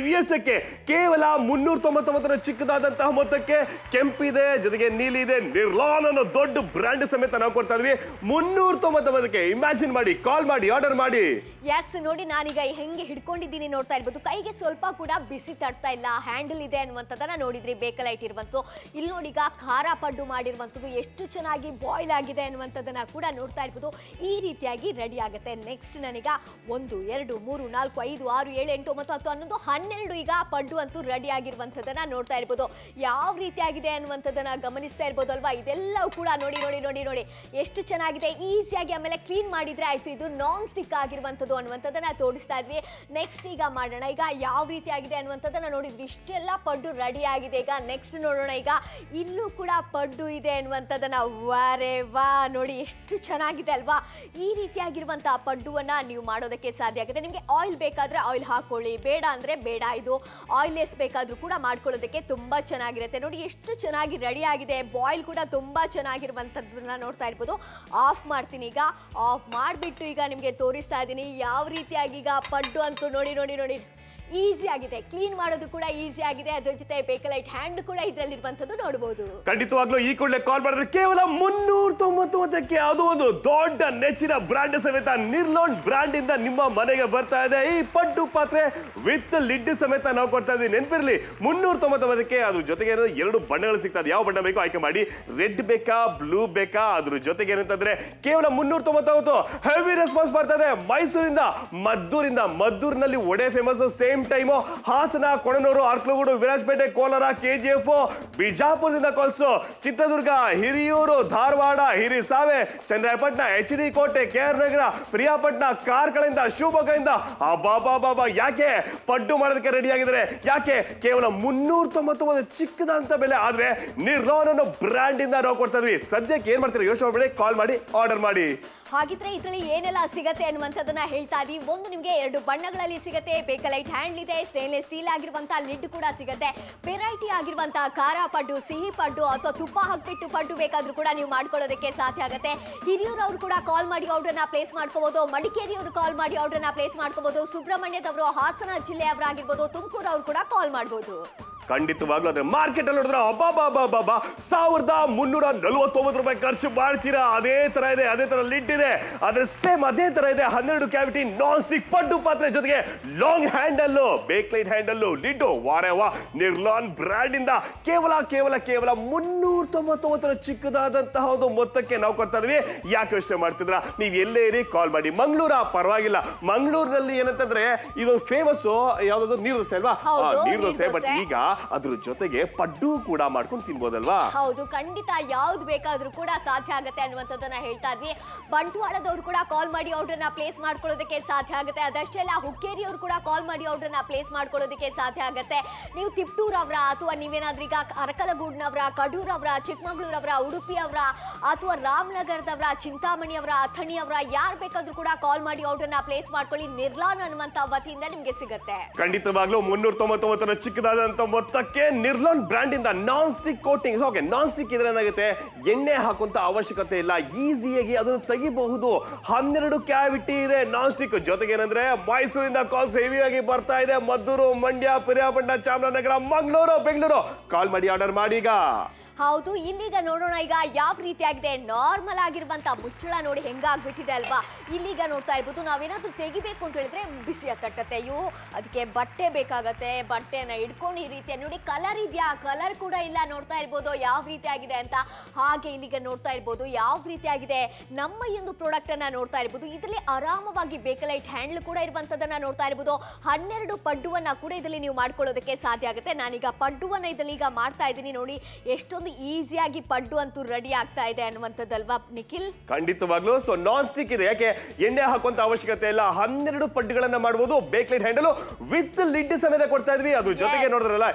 ಇದ್ದೀವಿ ಎಷ್ಟಕ್ಕೆ ಕೇವಲ ಮುನ್ನೂರ ತೊಂಬತ್ತೊಂಬತ್ತರ ಚಿಕ್ಕದಾದಂತಹ ಮೊತ್ತಕ್ಕೆ ಕೆಂಪಿದೆ ಜೊತೆಗೆ ನೀಲಿ ಇದೆ ನಿರ್ಲಾನ್ ಅನ್ನೋ ದೊಡ್ಡ ಬ್ರ್ಯಾಂಡ್ ಸಮೇತ ನಾವು ಕೊಡ್ತಾ ಇದ್ವಿ ಮುನ್ನೂರ ತೊಂಬತ್ತೊಂಬತ್ತಕ್ಕೆ ಇಮ್ಯಾಜಿನ್ ಮಾಡಿ ಕಾಲ್ ಮಾಡಿ ಆರ್ಡರ್ ಮಾಡಿ ಎಸ್ ನೋಡಿ ನಾನೀಗ ಹೆಂಗೆ ಹಿಡ್ಕೊಂಡಿದ್ದೀನಿ ನೋಡ್ತಾ ಇರ್ಬೋದು ಕೈಗೆ ಸ್ವಲ್ಪ ಕೂಡ ಬಿಸಿ ತಡ್ತಾ ಇಲ್ಲ ಹ್ಯಾಂಡಲ್ ಇದೆ ಅನ್ನುವಂಥದ್ದನ್ನ ನೋಡಿದ್ರಿ ಬೇಕಲೈಟ್ ಇರುವಂತು ಇಲ್ಲಿ ನೋಡಿ ಈಗ ಖಾರ ಪಡ್ಡು ಮಾಡಿರುವಂಥದ್ದು ಎಷ್ಟು ಚೆನ್ನಾಗಿ ಬಾಯ್ಲ್ ಆಗಿದೆ ಅನ್ನುವಂಥದ್ದನ್ನ ಕೂಡ ನೋಡ್ತಾ ಇರ್ಬೋದು ಈ ರೀತಿಯಾಗಿ ರೆಡಿ ಆಗುತ್ತೆ ನೆಕ್ಸ್ಟ್ ನನಗ ಒಂದು ಎರಡು ಮೂರು ನಾಲ್ಕು ಐದು ಆರು ಏಳು ಎಂಟು ಒಂಬತ್ತು ಹತ್ತು ಹನ್ನೊಂದು ಹನ್ನೆರಡು ಈಗ ಪಡ್ಡು ಅಂತೂ ರೆಡಿ ಆಗಿರುವಂಥದ್ದನ್ನ ನೋಡ್ತಾ ಇರ್ಬೋದು ಯಾವ ರೀತಿಯಾಗಿದೆ ಅನ್ನುವಂಥದ್ದನ್ನ ಗಮನಿಸ್ತಾ ಇರ್ಬೋದು ಅಲ್ವಾ ಇದೆಲ್ಲವೂ ಕೂಡ ನೋಡಿ ನೋಡಿ ನೋಡಿ ನೋಡಿ ಎಷ್ಟು ಚೆನ್ನಾಗಿದೆ ಈಸಿಯಾಗಿ ಆಮೇಲೆ ಕ್ಲೀನ್ ಮಾಡಿದ್ರೆ ಆಯ್ತು ಇದು ನಾನ್ ಸ್ಟಿಕ್ ಆಗಿರುವಂಥದ್ದು ಅನ್ನುವಂಥದ್ದನ್ನ ತೋರಿಸ್ತಾ ಇದ್ವಿ ನೆಕ್ಸ್ಟ್ ಈಗ ಮಾಡೋಣ ಈಗ ಯಾವ ರೀತಿಯಾಗಿದೆ ಅನ್ನುವಂಥದ್ದನ್ನ ನೋಡಿದ್ವಿ ಇಷ್ಟೆಲ್ಲ ಪಡ್ಡು ರೆಡಿ ಆಗಿದೆ ಈಗ ನೆಕ್ಸ್ಟ್ ನೋಡೋಣ ಈಗ ಇಲ್ಲೂ ಕೂಡ ಪಡ್ಡು ಇದೆ ಅನ್ನುವಂಥದ್ದನ್ನ ವಾರೆ ವಾ ನೋಡಿ ಎಷ್ಟು ಚೆನ್ನಾಗಿದೆ ಅಲ್ವಾ ಈ ರೀತಿಯಾಗಿರುವಂತಹ ಪಡ್ಡುವನ್ನ ನೀವು ಮಾಡೋದಕ್ಕೆ ಸಾಧ್ಯ ಆಗುತ್ತೆ ನಿಮಗೆ ಆಯಿಲ್ ಬೇಕಾದ್ರೆ ಆಯಿಲ್ ಹಾಕೊಳ್ಳಿ ಬೇಡ ಅಂದ್ರೆ ಬೇಡ ಇದು ಆಯಿಲ್ಲೆಸ್ ಬೇಕಾದ್ರೂ ಕೂಡ ಮಾಡ್ಕೊಳ್ಳೋದಕ್ಕೆ ತುಂಬಾ ಚೆನ್ನಾಗಿರುತ್ತೆ ನೋಡಿ ಎಷ್ಟು ಚೆನ್ನಾಗಿ ರೆಡಿ ಆಗಿದೆ ಬಾಯ್ಲ್ ಕೂಡ ತುಂಬಾ ಚೆನ್ನಾಗಿರುವಂಥದ್ದನ್ನ ನೋಡ್ತಾ ಇರ್ಬೋದು ಆಫ್ ಮಾಡ್ತೀನಿ ಈಗ ಆಫ್ ಮಾಡಿಬಿಟ್ಟು ಈಗ ನಿಮಗೆ ತೋರಿಸ್ತಾ ಇದ್ದೀನಿ ಯಾವ ರೀತಿಯಾಗಿ ಈಗ ಪಡ್ಡು ಅಂತೂ ನೋಡಿ ನೋಡಿ ನೋಡಿ ಈಸಿ ಆಗಿದೆ ಕ್ಲೀನ್ ಮಾಡೋದು ಕೂಡ ಈಸಿ ಆಗಿದೆ ಅದ್ರ ಜೊತೆ ಬೇಕಲೈಟ್ ಹ್ಯಾಂಡ್ ಕೂಡ ಇದರಲ್ಲಿರುವಂಥದ್ದು ನೋಡ್ಬೋದು ಖಂಡಿತವಾಗ್ಲೂ ಈ ಕೂಡಲೇ ಕಾಲ್ ಮಾಡಿದ್ರೆ ಕೇವಲ ಮುನ್ನೂರ ತೊಂಬತ್ತೊಂಬತ್ತಕ್ಕೆ ಅದು ಒಂದು ದೊಡ್ಡ ನೆಚ್ಚಿನ ಬ್ರಾಂಡ್ ಸಮೇತ ನಿರ್ಲೋನ್ ಬ್ರಾಂಡ್ ಇಂದ ನಿಮ್ಮ ಮನೆಗೆ ಬರ್ತಾ ಇದೆ ಈ ಪಡ್ಡು ಪಾತ್ರೆ ವಿತ್ ಲಿಡ್ ಸಮೇತ ನಾವು ಕೊಡ್ತಾ ಇದೀವಿ ನೆನಪಿರ್ಲಿ ಮುನ್ನೂರ ತೊಂಬತ್ತೊಂಬತ್ತಕ್ಕೆ ಅದ್ರ ಜೊತೆಗೆ ಏನೋ ಎರಡು ಬಣ್ಣಗಳು ಸಿಗ್ತದೆ ಯಾವ ಬಣ್ಣ ಬೇಕೋ ಆಯ್ಕೆ ಮಾಡಿ ರೆಡ್ ಬೇಕಾ ಬ್ಲೂ ಬೇಕಾ ಅದ್ರ ಜೊತೆಗೆ ಏನಂತಂದ್ರೆ ಕೇವಲ ಮುನ್ನೂರ ತೊಂಬತ್ತೊಂಬತ್ತು ಹೆವಿ ರೆಸ್ಪಾನ್ಸ್ ಬರ್ತಾ ಇದೆ ಮೈಸೂರಿಂದ ಮದ್ದೂರಿಂದ ಮದ್ದೂರಿನಲ್ಲಿ ಒಡೆ famous same time Hassan Konanur Arkalgud Virajpet Kolar KGF ಬಿಜಾಪುರದಿಂದ calls Chitradurga Hiriyur Dharwad Hirisave Channarayapatna H D Kote K R Nagar Priyapatna ಕಾರ್ಕಳಿಂದ ಶಿವಮೊಗ್ಗದಿಂದ ಅಬ್ಬಾ ಬಾಬಾ ಯಾಕೆ ಪಡ್ಡು ಮಾಡೋದಕ್ಕೆ ರೆಡಿ ಆಗಿದ್ದಾರೆ ಯಾಕೆ ಕೇವಲ ಮುನ್ನೂರ ತೊಂಬತ್ತೊಂಬತ್ತು ಚಿಕ್ಕದಂತ ಬೆಲೆ ಆದ್ರೆ ನಿರ್ಲೋನ್ ಅನ್ನೋ ಬ್ರ್ಯಾಂಡ್ ಇಂದ ನಾವು ಕೊಡ್ತಾ ಇದ್ವಿ ಸದ್ಯಕ್ಕೆ ಏನ್ ಮಾಡ್ತೀರಾ ಯೋಚನೆ ಮಾಡಬೇಡಿ ಕಾಲ್ ಮಾಡಿ ಆರ್ಡರ್ ಮಾಡಿ ಹಾಗಿದ್ರೆ ಇದರಲ್ಲಿ ಏನೆಲ್ಲ ಸಿಗತ್ತೆ ಅನ್ನುವಂಥದ್ದನ್ನ ಹೇಳ್ತಾ ಇದೀವಿ ಒಂದು ನಿಮಗೆ ಎರಡು ಬಣ್ಣಗಳಲ್ಲಿ ಸಿಗತ್ತೆ ಬೇಕಲೈಟ್ ಹ್ಯಾಂಡ್ ಇದೆ ಸ್ಟೇನ್ಲೆಸ್ ಸ್ಟೀಲ್ ಆಗಿರುವಂತಹ ಲಿಡ್ ಕೂಡ ಸಿಗತ್ತೆ ವೆರೈಟಿ ಆಗಿರುವಂತಹ ಖಾರ ಪಡ್ಡು ಸಿಹಿ ಪಡ್ಡು ಅಥವಾ ತುಪ್ಪ ಹಾಕ್ಬಿಟ್ಟು ಪಡ್ಡು ಬೇಕಾದ್ರೂ ಕೂಡ ನೀವು ಮಾಡ್ಕೊಳ್ಳೋದಕ್ಕೆ ಸಾಧ್ಯ ಆಗುತ್ತೆ ಹಿರಿಯೂರವ್ರು ಕೂಡ ಕಾಲ್ ಮಾಡಿ ಆರ್ಡರ್ನ ಪ್ಲೇಸ್ ಮಾಡ್ಕೋಬಹುದು ಮಡಿಕೇರಿಯವರು ಕಾಲ್ ಮಾಡಿ ಆರ್ಡರ್ನ ಪ್ಲೇಸ್ ಮಾಡ್ಕೋಬಹುದು ಸುಬ್ರಹ್ಮಣ್ಯದವರು ಹಾಸನ ಜಿಲ್ಲೆಯವರಾಗಿರ್ಬೋದು ತುಮಕೂರು ಅವರು ಕೂಡ ಕಾಲ್ ಮಾಡ್ಬೋದು ಖಂಡಿತವಾಗ್ಲೂ ಅದ್ರ ಮಾರ್ಕೆಟ್ ಅಲ್ಲಿ ನೋಡಿದ್ರೆ ಅಬ್ಬಾ ಸಾವಿರದ ಮುನ್ನೂರ ನಲವತ್ತೊಂಬತ್ತು ರೂಪಾಯಿ ಖರ್ಚು ಮಾಡ್ತೀರಾ ಅದೇ ತರ ಇದೆ ಅದೇ ತರ ಲಿಡ್ ಇದೆ ಆದ್ರೆ ಸೇಮ್ ಅದೇ ತರ ಇದೆ ಹನ್ನೆರಡು ಕ್ಯಾವಿಟಿ ನಾನ್ ಸ್ಟಿಕ್ ಪಡ್ಡು ಪಾತ್ರೆ ಜೊತೆಗೆ long handle Bakelite handle lid ವಾರೆ ವಾ ನಿರ್ಲಾನ್ ಬ್ರ್ಯಾಂಡ್ ಇಂದ ಕೇವಲ ಕೇವಲ ಕೇವಲ ಮುನ್ನೂರ ತೊಂಬತ್ತೊಂಬತ್ತರ ಚಿಕ್ಕದಾದಂತಹ ಒಂದು ಮೊತ್ತಕ್ಕೆ ನಾವು ಕೊಡ್ತಾ ಇದೀವಿ ಯಾಕೆ ಯೋಚನೆ ಮಾಡ್ತಿದ್ರ ನೀವು ಎಲ್ಲೇ ಇರಿ ಕಾಲ್ ಮಾಡಿ ಮಂಗಳೂರ ಪರವಾಗಿಲ್ಲ ಮಂಗಳೂರಿನಲ್ಲಿ ಏನಂತಂದ್ರೆ ಇದು ಫೇಮಸ್ ಯಾವ್ದಾದ್ರು ನೀರು ದೋಸೆ ಅಲ್ವಾ ಹೌದು, ಆ, ನೀರು ದೋಸೆ ನೀರ್ ಬಟ್ ದೋಸೆ. ಈಗ ಅದ್ರ ಜೊತೆಗೆ ಪಡ್ಡು ಕೂಡ ಮಾಡ್ಕೊಂಡು ತಿನ್ಬೋದಲ್ವಾ ಹೌದು ಖಂಡಿತ ಯಾವ್ದು ಬೇಕಾದ್ರೂ ಕೂಡ ಸಾಧ್ಯ ಆಗುತ್ತೆ ಅನ್ನುವಂಥದ್ದನ್ನ ಹೇಳ್ತಾ ಇದ್ವಿ ಬಂಟ್ವಾಳದವ್ರು ಕೂಡ ಕಾಲ್ ಮಾಡಿ ಆರ್ಡರ್ನ ಪ್ಲೇಸ್ ಮಾಡ್ಕೊಳ್ಳೋದಕ್ಕೆ ಸಾಧ್ಯ ಆಗುತ್ತೆ ಅದಷ್ಟೇ ಅಲ್ಲ ಹುಕ್ಕೇರಿಯವ್ರು ಕೂಡ ಕಾಲ್ ಮಾಡಿ ಆರ್ಡರ್ನ ಪ್ಲೇಸ್ ಮಾಡ್ಕೊಳ್ಳೋದಕ್ಕೆ ಸಾಧ್ಯ ಆಗುತ್ತೆ ನೀವು ತಿಪ್ಟೂರವ್ರ ಅಥವಾ ನೀವೇನಾದ್ರೂ ಈಗ ಅರಕಲಗೂಡ್ನವ್ರ ಕಡೂರವ್ರ ಚಿಕ್ಕಮಗಳೂರವ್ರ ಉಡುಪಿಯವರ ಅಥವಾ ರಾಮನಗರದವರ ಚಿಂತಾಮಣಿಯವರ ಅಥಣಿಯವರ ಯಾರು ಬೇಕಾದ್ರೂ ಕೂಡ ಕಾಲ್ ಮಾಡಿ ಆರ್ಡರ್ನ ಪ್ಲೇಸ್ ಮಾಡ್ಕೊಳ್ಳಿ ನಿರ್ಲಾನ್ ಅನ್ನುವಂಥ ವತಿಯಿಂದ ನಿಮಗೆ ಸಿಗುತ್ತೆ ಖಂಡಿತವಾಗ್ಲೂ ಮುನ್ನೂರ ತೊಂಬತ್ತೊಂಬತ್ತರ ಚಿಕ್ಕದಾದಂತ ಮೊತ್ತಕ್ಕೆ ನಿರ್ಲಾನ್ ಬ್ರ್ಯಾಂಡ್ ಇಂದ non stick coating okay non stick ಇದ್ರೆ ಏನಾಗುತ್ತೆ ಎಣ್ಣೆ ಹಾಕುವಂತ ಅವಶ್ಯಕತೆ ಇಲ್ಲ ಈಸಿಯಾಗಿ ಅದನ್ನು ತೆಗಿಬಹುದು ಹನ್ನೆರಡು ಕ್ಯಾವಿಟಿ ಇದೆ ನಾನ್ ಸ್ಟಿಕ್ ಜೊತೆಗೆ ಏನಂದ್ರೆ ಮೈಸೂರಿಂದ ಕಾಲ್ಸ್ ಹೆವಿಯಾಗಿ ಬರ್ತಾ ಇದೆ ಮದ್ದೂರು ಮಂಡ್ಯ ಪಿರಿಯಾಪಟ್ಟಣ ಚಾಮರಾಜನಗರ ಮಂಗಳೂರು ಬೆಂಗಳೂರು ಕಾಲ್ ಮಾಡಿ ಆರ್ಡರ್ ಮಾಡಿ ಈಗ ಹೌದು ಇಲ್ಲೀಗ ನೋಡೋಣ ಈಗ ಯಾವ ರೀತಿಯಾಗಿದೆ ನಾರ್ಮಲ್ ಆಗಿರುವಂತ ಮುಚ್ಚಳ ನೋಡಿ ಹೆಂಗಾಗ್ಬಿಟ್ಟಿದೆ ಅಲ್ವಾ ಇಲ್ಲೀಗ ನೋಡ್ತಾ ಇರ್ಬೋದು ನಾವೇನಾದ್ರೂ ತೆಗಿಬೇಕು ಅಂತ ಹೇಳಿದ್ರೆ ಬಿಸಿ ತಟ್ಟತ್ತೆ ಅಯ್ಯೋ ಅದಕ್ಕೆ ಬಟ್ಟೆ ಬೇಕಾಗತ್ತೆ ಬಟ್ಟೆನ ಇಟ್ಕೊಂಡು ಈ ರೀತಿಯ ನೋಡಿ ಕಲರ್ ಇದೆಯಾ ಕಲರ್ ಕೂಡ ಇಲ್ಲ ನೋಡ್ತಾ ಇರ್ಬೋದು ಯಾವ ರೀತಿಯಾಗಿದೆ ಅಂತ ಹಾಗೆ ಇಲ್ಲಿಗ ನೋಡ್ತಾ ಇರ್ಬೋದು ಯಾವ ರೀತಿಯಾಗಿದೆ ನಮ್ಮ ಈ ಒಂದು ಪ್ರಾಡಕ್ಟ್ ಅನ್ನ ನೋಡ್ತಾ ಇರ್ಬೋದು ಇದರಲ್ಲಿ ಆರಾಮವಾಗಿ ಬೇಕಲೈಟ್ ಹ್ಯಾಂಡ್ಲ್ ಕೂಡ ಇರುವಂತದನ್ನ ನೋಡ್ತಾ ಇರ್ಬೋದು ಹನ್ನೆರಡು ಪಡ್ಡುವನ್ನ ಕೂಡ ಇದರಲ್ಲಿ ನೀವು ಮಾಡ್ಕೊಳ್ಳೋದಕ್ಕೆ ಸಾಧ್ಯ ಆಗುತ್ತೆ ನಾನೀಗ ಪಡ್ಡುವನ್ನ ಇದರಲ್ಲಿ ಈಗ ಮಾಡ್ತಾ ಇದ್ದೀನಿ ನೋಡಿ ಎಷ್ಟೊಂದು ಈಸಿಯಾಗಿ ಪಡ್ಡು ಅಂತೂ ರೆಡಿ ಆಗ್ತಾ ಇದೆ ಅನ್ನುವಂಥದ್ದಲ್ವಾ ನಿಖಿಲ್ ಖಂಡಿತವಾಗ್ಲೂ ಸೊ ನಾನ್ ಸ್ಟಿಕ್ ಇದೆ ಯಾಕೆ ಎಣ್ಣೆ ಹಾಕುವಂತ ಅವಶ್ಯಕತೆ ಇಲ್ಲ ಹನ್ನೆರಡು ಪಡ್ಡುಗಳನ್ನ ಮಾಡಬಹುದು ಬೇಕ್ಲೈಟ್ ಹ್ಯಾಂಡಲ್ ವಿತ್ ಲಿಡ್ ಸಮೇತ ಕೊಡ್ತಾ ಇದ್ವಿ ಅದ್ರ ಜೊತೆಗೆ Yes. ನೋಡಿದ್ರಲ್ಲ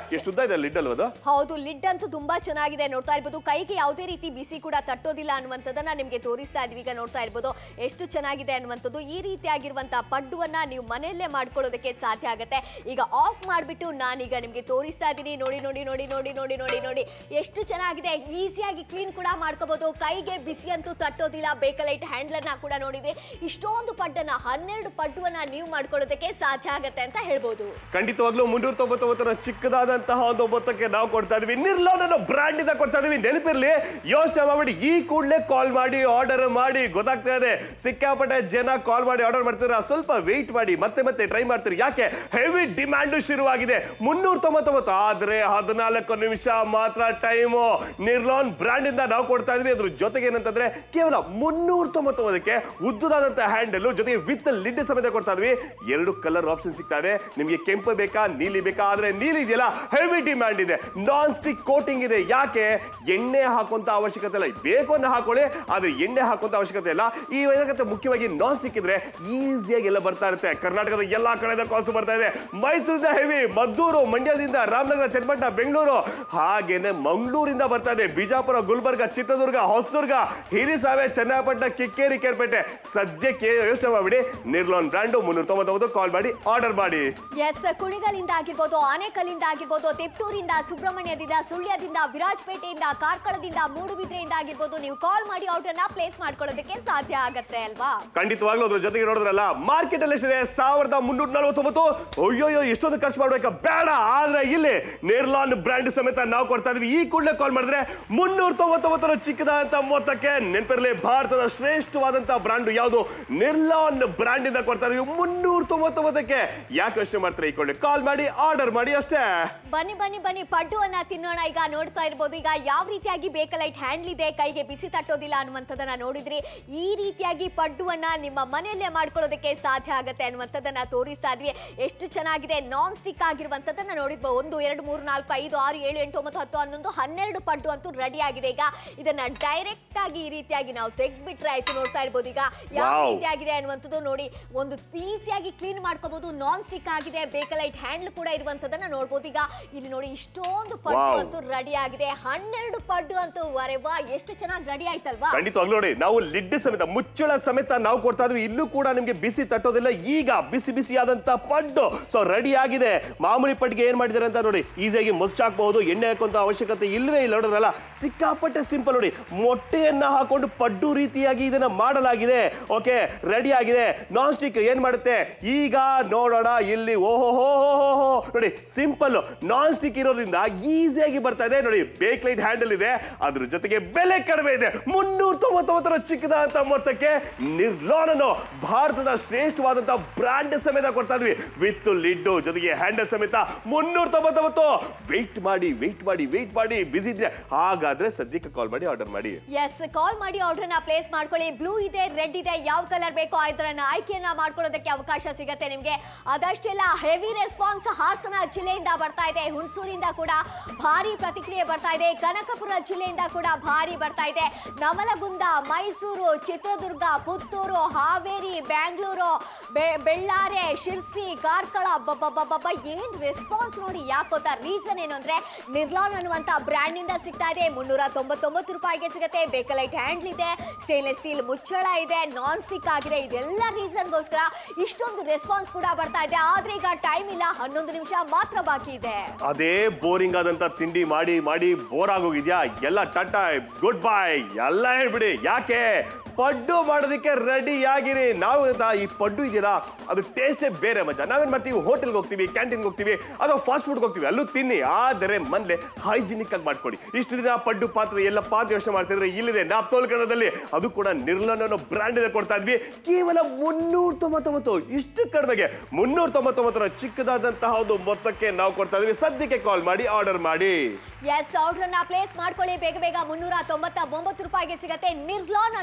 ಎಷ್ಟು ಉದ್ದ ಇದೆ ಲಿಡ್ ಅಲ್ವಾ ಅದು ಹೌದು ಲಿಡ್ ಅಂತೂ ತುಂಬಾ ಚೆನ್ನಾಗಿದೆ ನೋಡ್ತಾ ಇರ್ಬೋದು ಕೈಗೆ ಯಾವುದೇ ರೀತಿ ಬಿಸಿ ಕೂಡ ತಟ್ಟೋದಿಲ್ಲ ಅನ್ನುವಂಥದ್ದನ್ನ ನಿಮಗೆ ತೋರಿಸ್ತಾ ಇದೀವಿ ಈಗ ನೋಡ್ತಾ ಇರ್ಬೋದು ಎಷ್ಟು ಚೆನ್ನಾಗಿದೆ ಅನ್ನುವಂಥದ್ದು ಈ ರೀತಿಯಾಗಿರುವಂತಹ ಪಡ್ಡುವನ್ನ ನೀವು ಮನೆಯಲ್ಲೇ ಮಾಡ್ಕೊಳ್ಳೋದಕ್ಕೆ ಸಾಧ್ಯ ಆಗುತ್ತೆ ಈಗ ಆಫ್ ಮಾಡಿಬಿಟ್ಟು ನಾನೀಗ ನಿಮಗೆ ತೋರಿಸ್ತಾ ಇದ್ದೀನಿ ನೋಡಿ ನೋಡಿ ನೋಡಿ ನೋಡಿ ನೋಡಿ ನೋಡಿ ನೋಡಿ ಎಷ್ಟು ಚೆನ್ನಾಗಿದೆ ಈಸಿಯಾಗಿ ಕ್ಲೀನ್ ಕೂಡ ಮಾಡ್ಕೋಬಹುದು ಕೈಗೆ ಬಿಸಿ ಅಂತೂ ತಟ್ಟೋದಿಲ್ಲ ಬೇಕಲೈಟ್ ಹ್ಯಾಂಡ್ಲರ್ನ ಕೂಡ ನೋಡಿದೆ ಇಷ್ಟೊಂದು ಪಡ್ಡನ್ನ ಹನ್ನೆರಡು ಪಡ್ಡುವನ್ನ ನೀವು ಮಾಡ್ಕೊಳ್ಳೋದಕ್ಕೆ ಸಾಧ್ಯ ಆಗತ್ತೆ ಅಂತ ಹೇಳ್ಬೋದು ಖಂಡಿತವಾಗ್ಲೂ ಮುನ್ನೂರ ತೊಂಬತ್ತೊಂಬತ್ತರ ಚಿಕ್ಕದಾದಂತಹ ಒಂದು ಮೊತ್ತಕ್ಕೆ ನಾವು ಕೊಡ್ತಾ ಇದೀವಿ ನಿರ್ಲೋನ್ ಅನ್ನೋ ಬ್ರ್ಯಾಂಡ್ ಇಂದ ಕೊಡ್ತಾ ಇದೀವಿ ನೆನಪಿರ್ಲಿ ಯೋಚನೆ ಮಾಡ್ಬಿಡಿ ಈ ಕೂಡಲೇ ಕಾಲ್ ಮಾಡಿ ಆರ್ಡರ್ ಮಾಡಿ ಗೊತ್ತಾಗ್ತಾ ಇದೆ ಸಿಕ್ಕಾಪಟ್ಟೆ ಜನ ಕಾಲ್ ಮಾಡಿ ಆರ್ಡರ್ ಮಾಡ್ತೀರಾ ಸ್ವಲ್ಪ ವೆಯ್ಟ್ ಮಾಡಿ ಮತ್ತೆ ಮತ್ತೆ ಟ್ರೈ ಮಾಡ್ತೀರಿ ಯಾಕೆ ಹೆವಿ ಡಿಮ್ಯಾಂಡ್ ಶುರುವಾಗಿದೆ ಮುನ್ನೂರ ತೊಂಬತ್ತೊಂಬತ್ತು ಆದ್ರೆ ಹದಿನಾಲ್ಕು ನಿಮಿಷ ಮಾತ್ರ ಟೈಮು ನಿರ್ಲೋನ್ ಬ್ರ್ಯಾಂಡ್ ಇಂದ ನಾವು ಕೊಡ್ತಾ ಇದೀವಿ ಅದ್ರ ಜೊತೆಗೆ ಏನಂತಂದ್ರೆ ಕೇವಲ ಮುನ್ನೂರ ತೊಂಬತ್ತೊಂಬತ್ತಕ್ಕೆ ಉದ್ದದಾದಂತಹ ಹ್ಯಾಂಡಲ್ ಜೊತೆಗೆ ವಿತ್ ಲಿಡ್ ಸಮೇತ ಕೊಡ್ತಾ ಇದೀವಿ ಎರಡು ಕಲರ್ ಆಪ್ಷನ್ ಸಿಗ್ತಾ ಇದೆ ನಿಮಗೆ ಕೆಂಪು ಬೇಕಾ ನೀಲಿ ಬೇಕಾ ಆದ್ರೆ ನೀಲಿ ಇದೆಯಲ್ಲ ಹೆವಿ ಡಿಮ್ಯಾಂಡ್ ಇದೆ ನಾನ್ ಸ್ಟಿಕ್ ಕೋಟಿಂಗ್ ಇದೆ ಯಾಕೆ ಎಣ್ಣೆ ಹಾಕುವಂತ ಅವಶ್ಯಕತೆ ಇಲ್ಲ ಬೇಕು ಅನ್ನೋ ಹಾಕೊಳ್ಳಿ ಆದ್ರೆ ಎಣ್ಣೆ ಹಾಕುವಂತ ಅವಶ್ಯಕತೆ ಇಲ್ಲ ಈ ಏನಾಗುತ್ತೆ ಮುಖ್ಯವಾಗಿ ನಾನ್ ಸ್ಟಿಕ್ ಇದ್ರೆ ಈಸಿಯಾಗಿ ಎಲ್ಲ ಬರ್ತಾ ಇರುತ್ತೆ ಕರ್ನಾಟಕದ ಎಲ್ಲಾ ಕಡೆಯಿಂದ ಕಾಲ್ಸ್ ಬರ್ತಾ ಇದೆ ಮೈಸೂರಿಂದ ಹೆವಿ ಮದ್ದೂರು ಮಂಡ್ಯದಿಂದ ರಾಮನಗರ ಚನ್ನಪಟ್ಟಣ ಬೆಂಗಳೂರು ಹಾಗೇನೆ ಮಂಗಳೂರಿಂದ ಬರ್ತಾ ಇದೆ ಬಿಜಾಪುರ ಗುಲ್ಬರ್ಗ ಚಿತ್ರದುರ್ಗ ಹೊಸದುರ್ಗ ಹಿರಿಸಾವೆ ಚನ್ನಪಟ್ಟಣ ಕಿಕ್ಕೇರಿ ಕೇರ್ಪೇಟೆ ಸದ್ಯಕ್ಕೆ ಯೋಚನೆ ಮಾಡ್ಬಿಡಿ ನಿರ್ಲೋನ್ ಬ್ರ್ಯಾಂಡು ಮುನ್ನೂರ ತೊಂಬತ್ತೊಂಬತ್ತು ಕಾಲ್ ಮಾಡಿ ಆರ್ಡರ್ ಮಾಡಿ ಎಸ್ ಕುಣಿಗಲಿಂದ ಆಗಿರ್ಬೋದು ಆನೇಕಲ್ಲಿಂದ ಆಗಿರ್ಬೋದು ತಿಪ್ಟೂರಿಂದ ಸುಬ್ರಹ್ಮಣ್ಯದಿಂದ ಸುಳ್ಯದಿಂದ ವಿರಾಜಪೇಟೆಯಿಂದ ಕಾರ್ಕಳದಿಂದ ಮೂಡುಬಿದ್ರೆಯಿಂದ ಆಗಿರ್ಬೋದು ನೀವು ಕಾಲ್ ಮಾಡಿ ಆರ್ಡರ್ನ ಪ್ಲೇಸ್ ಮಾಡ್ಕೊಳ್ಳೋದಕ್ಕೆ ಸಾಧ್ಯ ಆಗತ್ತೆ ಅಲ್ವಾ ಖಂಡಿತವಾಗ್ಲೂ ಅದ್ರ ಜೊತೆಗೆ ನೋಡಿದ್ರಲ್ಲ ಮಾರ್ಕೆಟ್ ಅಲ್ಲಿ ಎಷ್ಟಿದೆ ಸಾವಿರದ ಮುನ್ನೂರ ನಲವತ್ತೊಂಬತ್ತು ಅಯ್ಯೋಯ್ಯೋ ಎಷ್ಟೊಂದು ಖರ್ಚು ಮಾಡ್ಬೇಕಾ ಬೇಡ ಆದ್ರೆ ಇಲ್ಲಿ ನೇರ್ಲಾನ್ ಬ್ರ್ಯಾಂಡ್ ಸಮೇತ ನಾವು ಕೊಡ್ತಾ ಇದೀವಿ ಈ ಕೂಡಲೇ ಕಾಲ್ ಮಾಡಿದ್ರೆ ಮುನ್ನೂರ ತೊಂಬತ್ತೊಂಬತ್ತರ ಚಿಕ್ಕದಾದಂತ ಮೊತ್ತಕ್ಕೆ ನೆನಪಿರಲಿ ಭಾರತದ ಶ್ರೇಷ್ಠವಾದಂತ ಬ್ರ್ಯಾಂಡ್ ಯಾವುದು ನಿರ್ಲಾನ್ ಬ್ರ್ಯಾಂಡ್ ಇಂದ ಕೊಡ್ತಾ ಇದೀವಿ ಮುನ್ನೂರ ತೊಂಬತ್ತೊಂಬತ್ತಕ್ಕೆ ಯಾಕೆ ಯೋಚನೆ ಮಾಡ್ತಾರೆ ಈ ಕೂಡಲೇ ಕಾಲ್ ಮಾಡಿ ಆರ್ಡರ್ ಮಾಡಿ ಅಷ್ಟೇ ಬನ್ನಿ ಬನ್ನಿ ಬನ್ನಿ ಪಡ್ಡುವನ್ನ ತಿನ್ನೋಣ ಈಗ ನೋಡ್ತಾ ಇರ್ಬೋದು ಈಗ ಯಾವ ರೀತಿಯಾಗಿ ಬೇಕಲೈಟ್ ಹ್ಯಾಂಡ್ಲ್ ಇದೆ ಕೈಗೆ ಬಿಸಿ ತಟ್ಟೋದಿಲ್ಲ ಅನ್ನುವಂಥದ್ದನ್ನ ನೋಡಿದ್ರಿ ಈ ರೀತಿಯಾಗಿ ಪಡ್ಡುವನ್ನ ನಿಮ್ಮ ಮನೆಯಲ್ಲೇ ಮಾಡ್ಕೊಳ್ಳೋದಕ್ಕೆ ಸಾಧ್ಯ ಆಗುತ್ತೆ ಅನ್ನುವಂಥದ್ದನ್ನ ತೋರಿಸ್ತಾ ಇದ್ವಿ ಎಷ್ಟು ಚೆನ್ನಾಗಿದೆ ನಾನ್ ಸ್ಟಿಕ್ ಆಗಿರುವಂಥದ್ದನ್ನ ನೋಡಿದ್ವಿ ಒಂದು ಎರಡು ಮೂರು ನಾಲ್ಕು ಐದು ಆರು ಏಳು ಎಂಟು ಒಂಬತ್ತು ಹತ್ತು ಹನ್ನೊಂದು ಹನ್ನೆರಡು ಪಡ್ಡು ಅಂತೂ ರೆಡಿ ಆಗಿದೆ ಈಗ ಇದನ್ನ ಡೈರೆಕ್ಟ್ ಆಗಿ ಈ ರೀತಿಯಾಗಿ ನಾವು ತೆಗ್ದ್ಬಿಟ್ರೆ ಆಯ್ತು ನೋಡ್ತಾ ಇರ್ಬೋದು ಈಗ ಯಾವ Wow. ರೀತಿ ಆಗಿದೆ ಅನ್ನುವಂಥದ್ದು ನೋಡಿ ಒಂದು ಈಸಿಯಾಗಿ ಕ್ಲೀನ್ ಮಾಡ್ಕೋಬಹುದು ನಾನ್ ಸ್ಟಿಕ್ ಆಗಿದೆ ಬೇಕಲೈಟ್ ಹ್ಯಾಂಡ್ಲ್ ಕೂಡ ಇರುವಂತದನ್ನ ನೋಡ್ಬೋದು ಈಗ ಇಲ್ಲಿ ನೋಡಿ ಇಷ್ಟೊಂದು ಪಡ್ಡು Wow. ಅಂತೂ ರೆಡಿ ಆಗಿದೆ ಹನ್ನೆರಡು ಪಡ್ಡು ಅಂತೂ ವರೆ ವಾ ಎಷ್ಟು ಚೆನ್ನಾಗಿ ರೆಡಿ ಆಯ್ತಲ್ವಾ ಖಂಡಿತವಾಗ್ಲೂ ನೋಡಿ ನಾವು ಲಿಡ್ ಸಮೇತ ಮುಚ್ಚಳ ಸಮೇತ ನಾವು ಕೊಡ್ತಾ ಇದ್ವಿ ಇಲ್ಲೂ ಕೂಡ ನಿಮ್ಗೆ ಬಿಸಿ ತಟ್ಟೋದಿಲ್ಲ ಈಗ ಬಿಸಿ ಬಿಸಿಯಾದಂತ ಪಡ್ಡು ಸೊ ರೆಡಿ ಆಗಿದೆ ಮಾಮೂಲಿ ಪಡ್ಗೆ ಏನ್ ಮಾಡಿದ್ದಾರೆ ಅಂತ ನೋಡಿ ಈಸಿಯಾಗಿ ಮುಚ್ಚಾಕ್ಬಹುದು ಎಣ್ಣೆ ಹಾಕುವಂತ ಅವಶ್ಯಕತೆ ಇಲ್ಲವೇ ಇಲ್ಲ ನೋಡಿದ್ರಲ್ಲ ಸಿಕ್ಕಾಪಟ್ಟೆ ಸಿಂಪಲ್ ನೋಡಿ ಮೊಟ್ಟೆಯನ್ನ ಹಾಕೊಂಡು ಪಡ್ಡು ರೀತಿಯಾಗಿ ಇದನ್ನ ಮಾಡಲಾಗಿದೆ ಓಕೆ ರೆಡಿ ಆಗಿದೆ ನಾನ್ ಸ್ಟಿಕ್ ಏನ್ ಮಾಡುತ್ತೆ ಈಗ ನೋಡೋಣ ಇಲ್ಲಿ ಓಹೋ ಹೋ ಹೋ ಹೋ ನೋಡಿ ಸಿಂಪಲ್ ನಾನ್ ಸ್ಟಿಕ್ ಇರೋದ್ರಿಂದ ಈಸಿಯಾಗಿ ಬರ್ತಾ ಇದೆ ನೋಡಿ ಬೇಕ್ ಲೈಟ್ ಹ್ಯಾಂಡಲ್ ಇದೆ ಅದ್ರ ಜೊತೆಗೆ ಬೆಲೆ ಕಡಿಮೆ ಇದೆ ಮುನ್ನೂರ ತೊಂಬತ್ತೊಂಬತ್ತರ ಚಿಕ್ಕದಾದಂತ ಮೊತ್ತಕ್ಕೆ ನಿರ್ಲೋನ್ ಅನ್ನೋ ಭಾರತದ ಶ್ರೇಷ್ಠವಾದಂತ ಬ್ರಾಂಡ್ ಸಮೇತ ಕೊಡ್ತಾ ಇದ್ವಿ ವಿತ್ ಲಿಡ್ ಜೊತೆಗೆ ಹ್ಯಾಂಡಲ್ ಸಮೇತ ಮುನ್ನೂರ ತೊಂಬತ್ತೊಂಬತ್ತು ವೆಯ್ಟ್ ಮಾಡಿ ವೆಯ್ಟ್ ಮಾಡಿ ವೆಯ್ಟ್ ಮಾಡಿ ಬಿಸಿ ಇದ್ರೆ ಹಾಗಾದ್ರೆ ಸದ್ಯಕ್ಕೆ ಕಾಲ್ ಮಾಡಿ ಆರ್ಡರ್ ಮಾಡಿ ಎಸ್ ಕಾಲ್ ಮಾಡಿ ಆರ್ಡರ್ನ ಪ್ಲೇಸ್ ಮಾಡ್ಕೊಳ್ಳಿ ಬ್ಲೂ ಇದೆ ರೆಡ್ ಇದೆ ಯಾವ ಕಲರ್ ಬೇಕೋ ಅದನ್ನ ಆಯ್ಕೆಯನ್ನ ಮಾಡ್ಕೊಳ್ಳೋದಕ್ಕೆ ಅವಕಾಶ ಸಿಗತ್ತೆ ನಿಮಗೆ ಅದಷ್ಟೆಲ್ಲ ಹೆವಿ ರೆಸ್ಪಾನ್ಸ್ ಹಾಸನ ಜಿಲ್ಲೆಯಿಂದ ಬರ್ತಾ ಇದೆ ಹುಣಸೂರಿಂದ ಕೂಡ ಭಾರಿ ಪ್ರತಿಕ್ರಿಯೆ ಬರ್ತಾ ಇದೆ ಕನಕಪುರ ಜಿಲ್ಲೆಯಿಂದ ಕೂಡ ಭಾರಿ ಬರ್ತಾ ಇದೆ ನವಲಗುಂದ ಮೈಸೂರು ಚಿತ್ರದುರ್ಗ ಪುತ್ತೂರು ಹಾವೇರಿ ಬ್ಯಾಂಗ್ಳೂರು ಬೆ- ಬೆಳ್ಳಾರೆ ಶಿರ್ಸಿ ಕಾರ್ಕಳ ಬಬ್ಬ ಏನ್ ರೆಸ್ಪಾನ್ಸ್ ನೋಡಿ ಯಾಕೆ ಗೊತ್ತಾ ರೀಸನ್ ಏನು ಅಂದ್ರೆ ನಿರ್ಲಾನ್ ಅನ್ನುವಂತ ಬ್ರ್ಯಾಂಡ್ ಇಂದ ಸಿಗ್ತಾ ಇದೆ ಮುನ್ನೂರ ತೊಂಬತ್ತೊಂಬತ್ತು ರೂಪಾಯಿಗೆ ಸಿಗುತ್ತೆ ಬೇಕಲೈಟ್ ಹ್ಯಾಂಡ್ಲ್ ಇದೆ ಸ್ಟೇನ್ಲೆಸ್ ಸ್ಟೀಲ್ ಮುಚ್ಚಳ ಇದೆ ನಾನ್ ಸ್ಟಿಕ್ ಆಗಿದೆ ಇದೆಲ್ಲ ರೀಸನ್ಗೋಸ್ಕರ ಇಷ್ಟೊಂದು ರೆಸ್ಪಾನ್ಸ್ ಕೂಡ ಬರ್ತಾ ಇದೆ ಆದ್ರೆ ಈಗ ಟೈಮ್ ಇಲ್ಲ ಹನ್ನೊಂದು ನಿಮಿಷ ಮಾತ್ರ ಬಾಕಿ ಇದೆ ಅದೇ ಬೋರಿಂಗ್ ಆದಂತ ತಿಂಡಿ ಮಾಡಿ ಮಾಡಿ ಬೋರ್ ಆಗೋಗಿದ್ಯಾ ಎಲ್ಲ ಟಾಟಾ ಗುಡ್ ಬಾಯ್ ಎಲ್ಲ ಹೇಳ್ಬಿಡಿ ಯಾಕೆ ಪಡ್ಡು ಮಾಡೋದಕ್ಕೆ ರೆಡಿ ಆಗಿರಿ ನಾವು ಗೊತ್ತಾ, ಈ ಪಡ್ಡು ಇದೆಯಲ್ಲ ಅದು ಟೇಸ್ಟೇ ಬೇರೆ ಮಜಾ ನಾವೇನ್ ಮಾಡ್ತೀವಿ ಹೋಟೆಲ್ಗೆ ಹೋಗ್ತೀವಿ ಕ್ಯಾಂಟೀನ್ಗೆ ಹೋಗ್ತೀವಿ ಅಥವಾ ಫಾಸ್ಟ್ ಫುಡ್ಗೆ ಹೋಗ್ತೀವಿ ಅಲ್ಲೂ ತಿನ್ನಿ ಆದರೆ ಮನೇಲೆ ಹೈಜಿನಿಕ್ ಆಗಿ ಮಾಡ್ಕೊಡಿ ಇಷ್ಟು ದಿನ ಪಡ್ಡು ಪಾತ್ರೆ ಎಲ್ಲಪ್ಪ ಅಂತ ಯೋಚನೆ ಮಾಡ್ತಿದ್ರೆ ಇಲ್ಲಿದೆ ನಾಪ್ತೋಲ್ ಕನ್ನಡದಲ್ಲಿ ಅದು ಕೂಡ ನಿರ್ಲನ್ ಅನ್ನೋ ಬ್ರ್ಯಾಂಡ್ ಇದೆ ಕೊಡ್ತಾ ಇದ್ವಿ ಕೇವಲ ಮುನ್ನೂರ ತೊಂಬತ್ತೊಂಬತ್ತು ಇಷ್ಟು ಕಡಿಮೆಗೆ ಮುನ್ನೂರ ತೊಂಬತ್ತೊಂಬತ್ತರ ಚಿಕ್ಕದಾದಂತಹ ಒಂದು ಮೊತ್ತಕ್ಕೆ ನಾವು ಕೊಡ್ತಾ ಇದ್ವಿ ಸದ್ಯಕ್ಕೆ ಕಾಲ್ ಮಾಡಿ ಆರ್ಡರ್ ಮಾಡಿ ಎಸ್ ಆರ್ಡರ್ನ ಪ್ಲೇಸ್ ಮಾಡ್ಕೊಳ್ಳಿ ಬೇಗ ಬೇಗ ಮುನ್ನೂರ ತೊಂಬತ್ತ ಒಂಬತ್ತು ರೂಪಾಯಿಗೆ ಸಿಗತ್ತೆ ನಿರ್ಲಾನ್ ಅನ್ನುವಂತ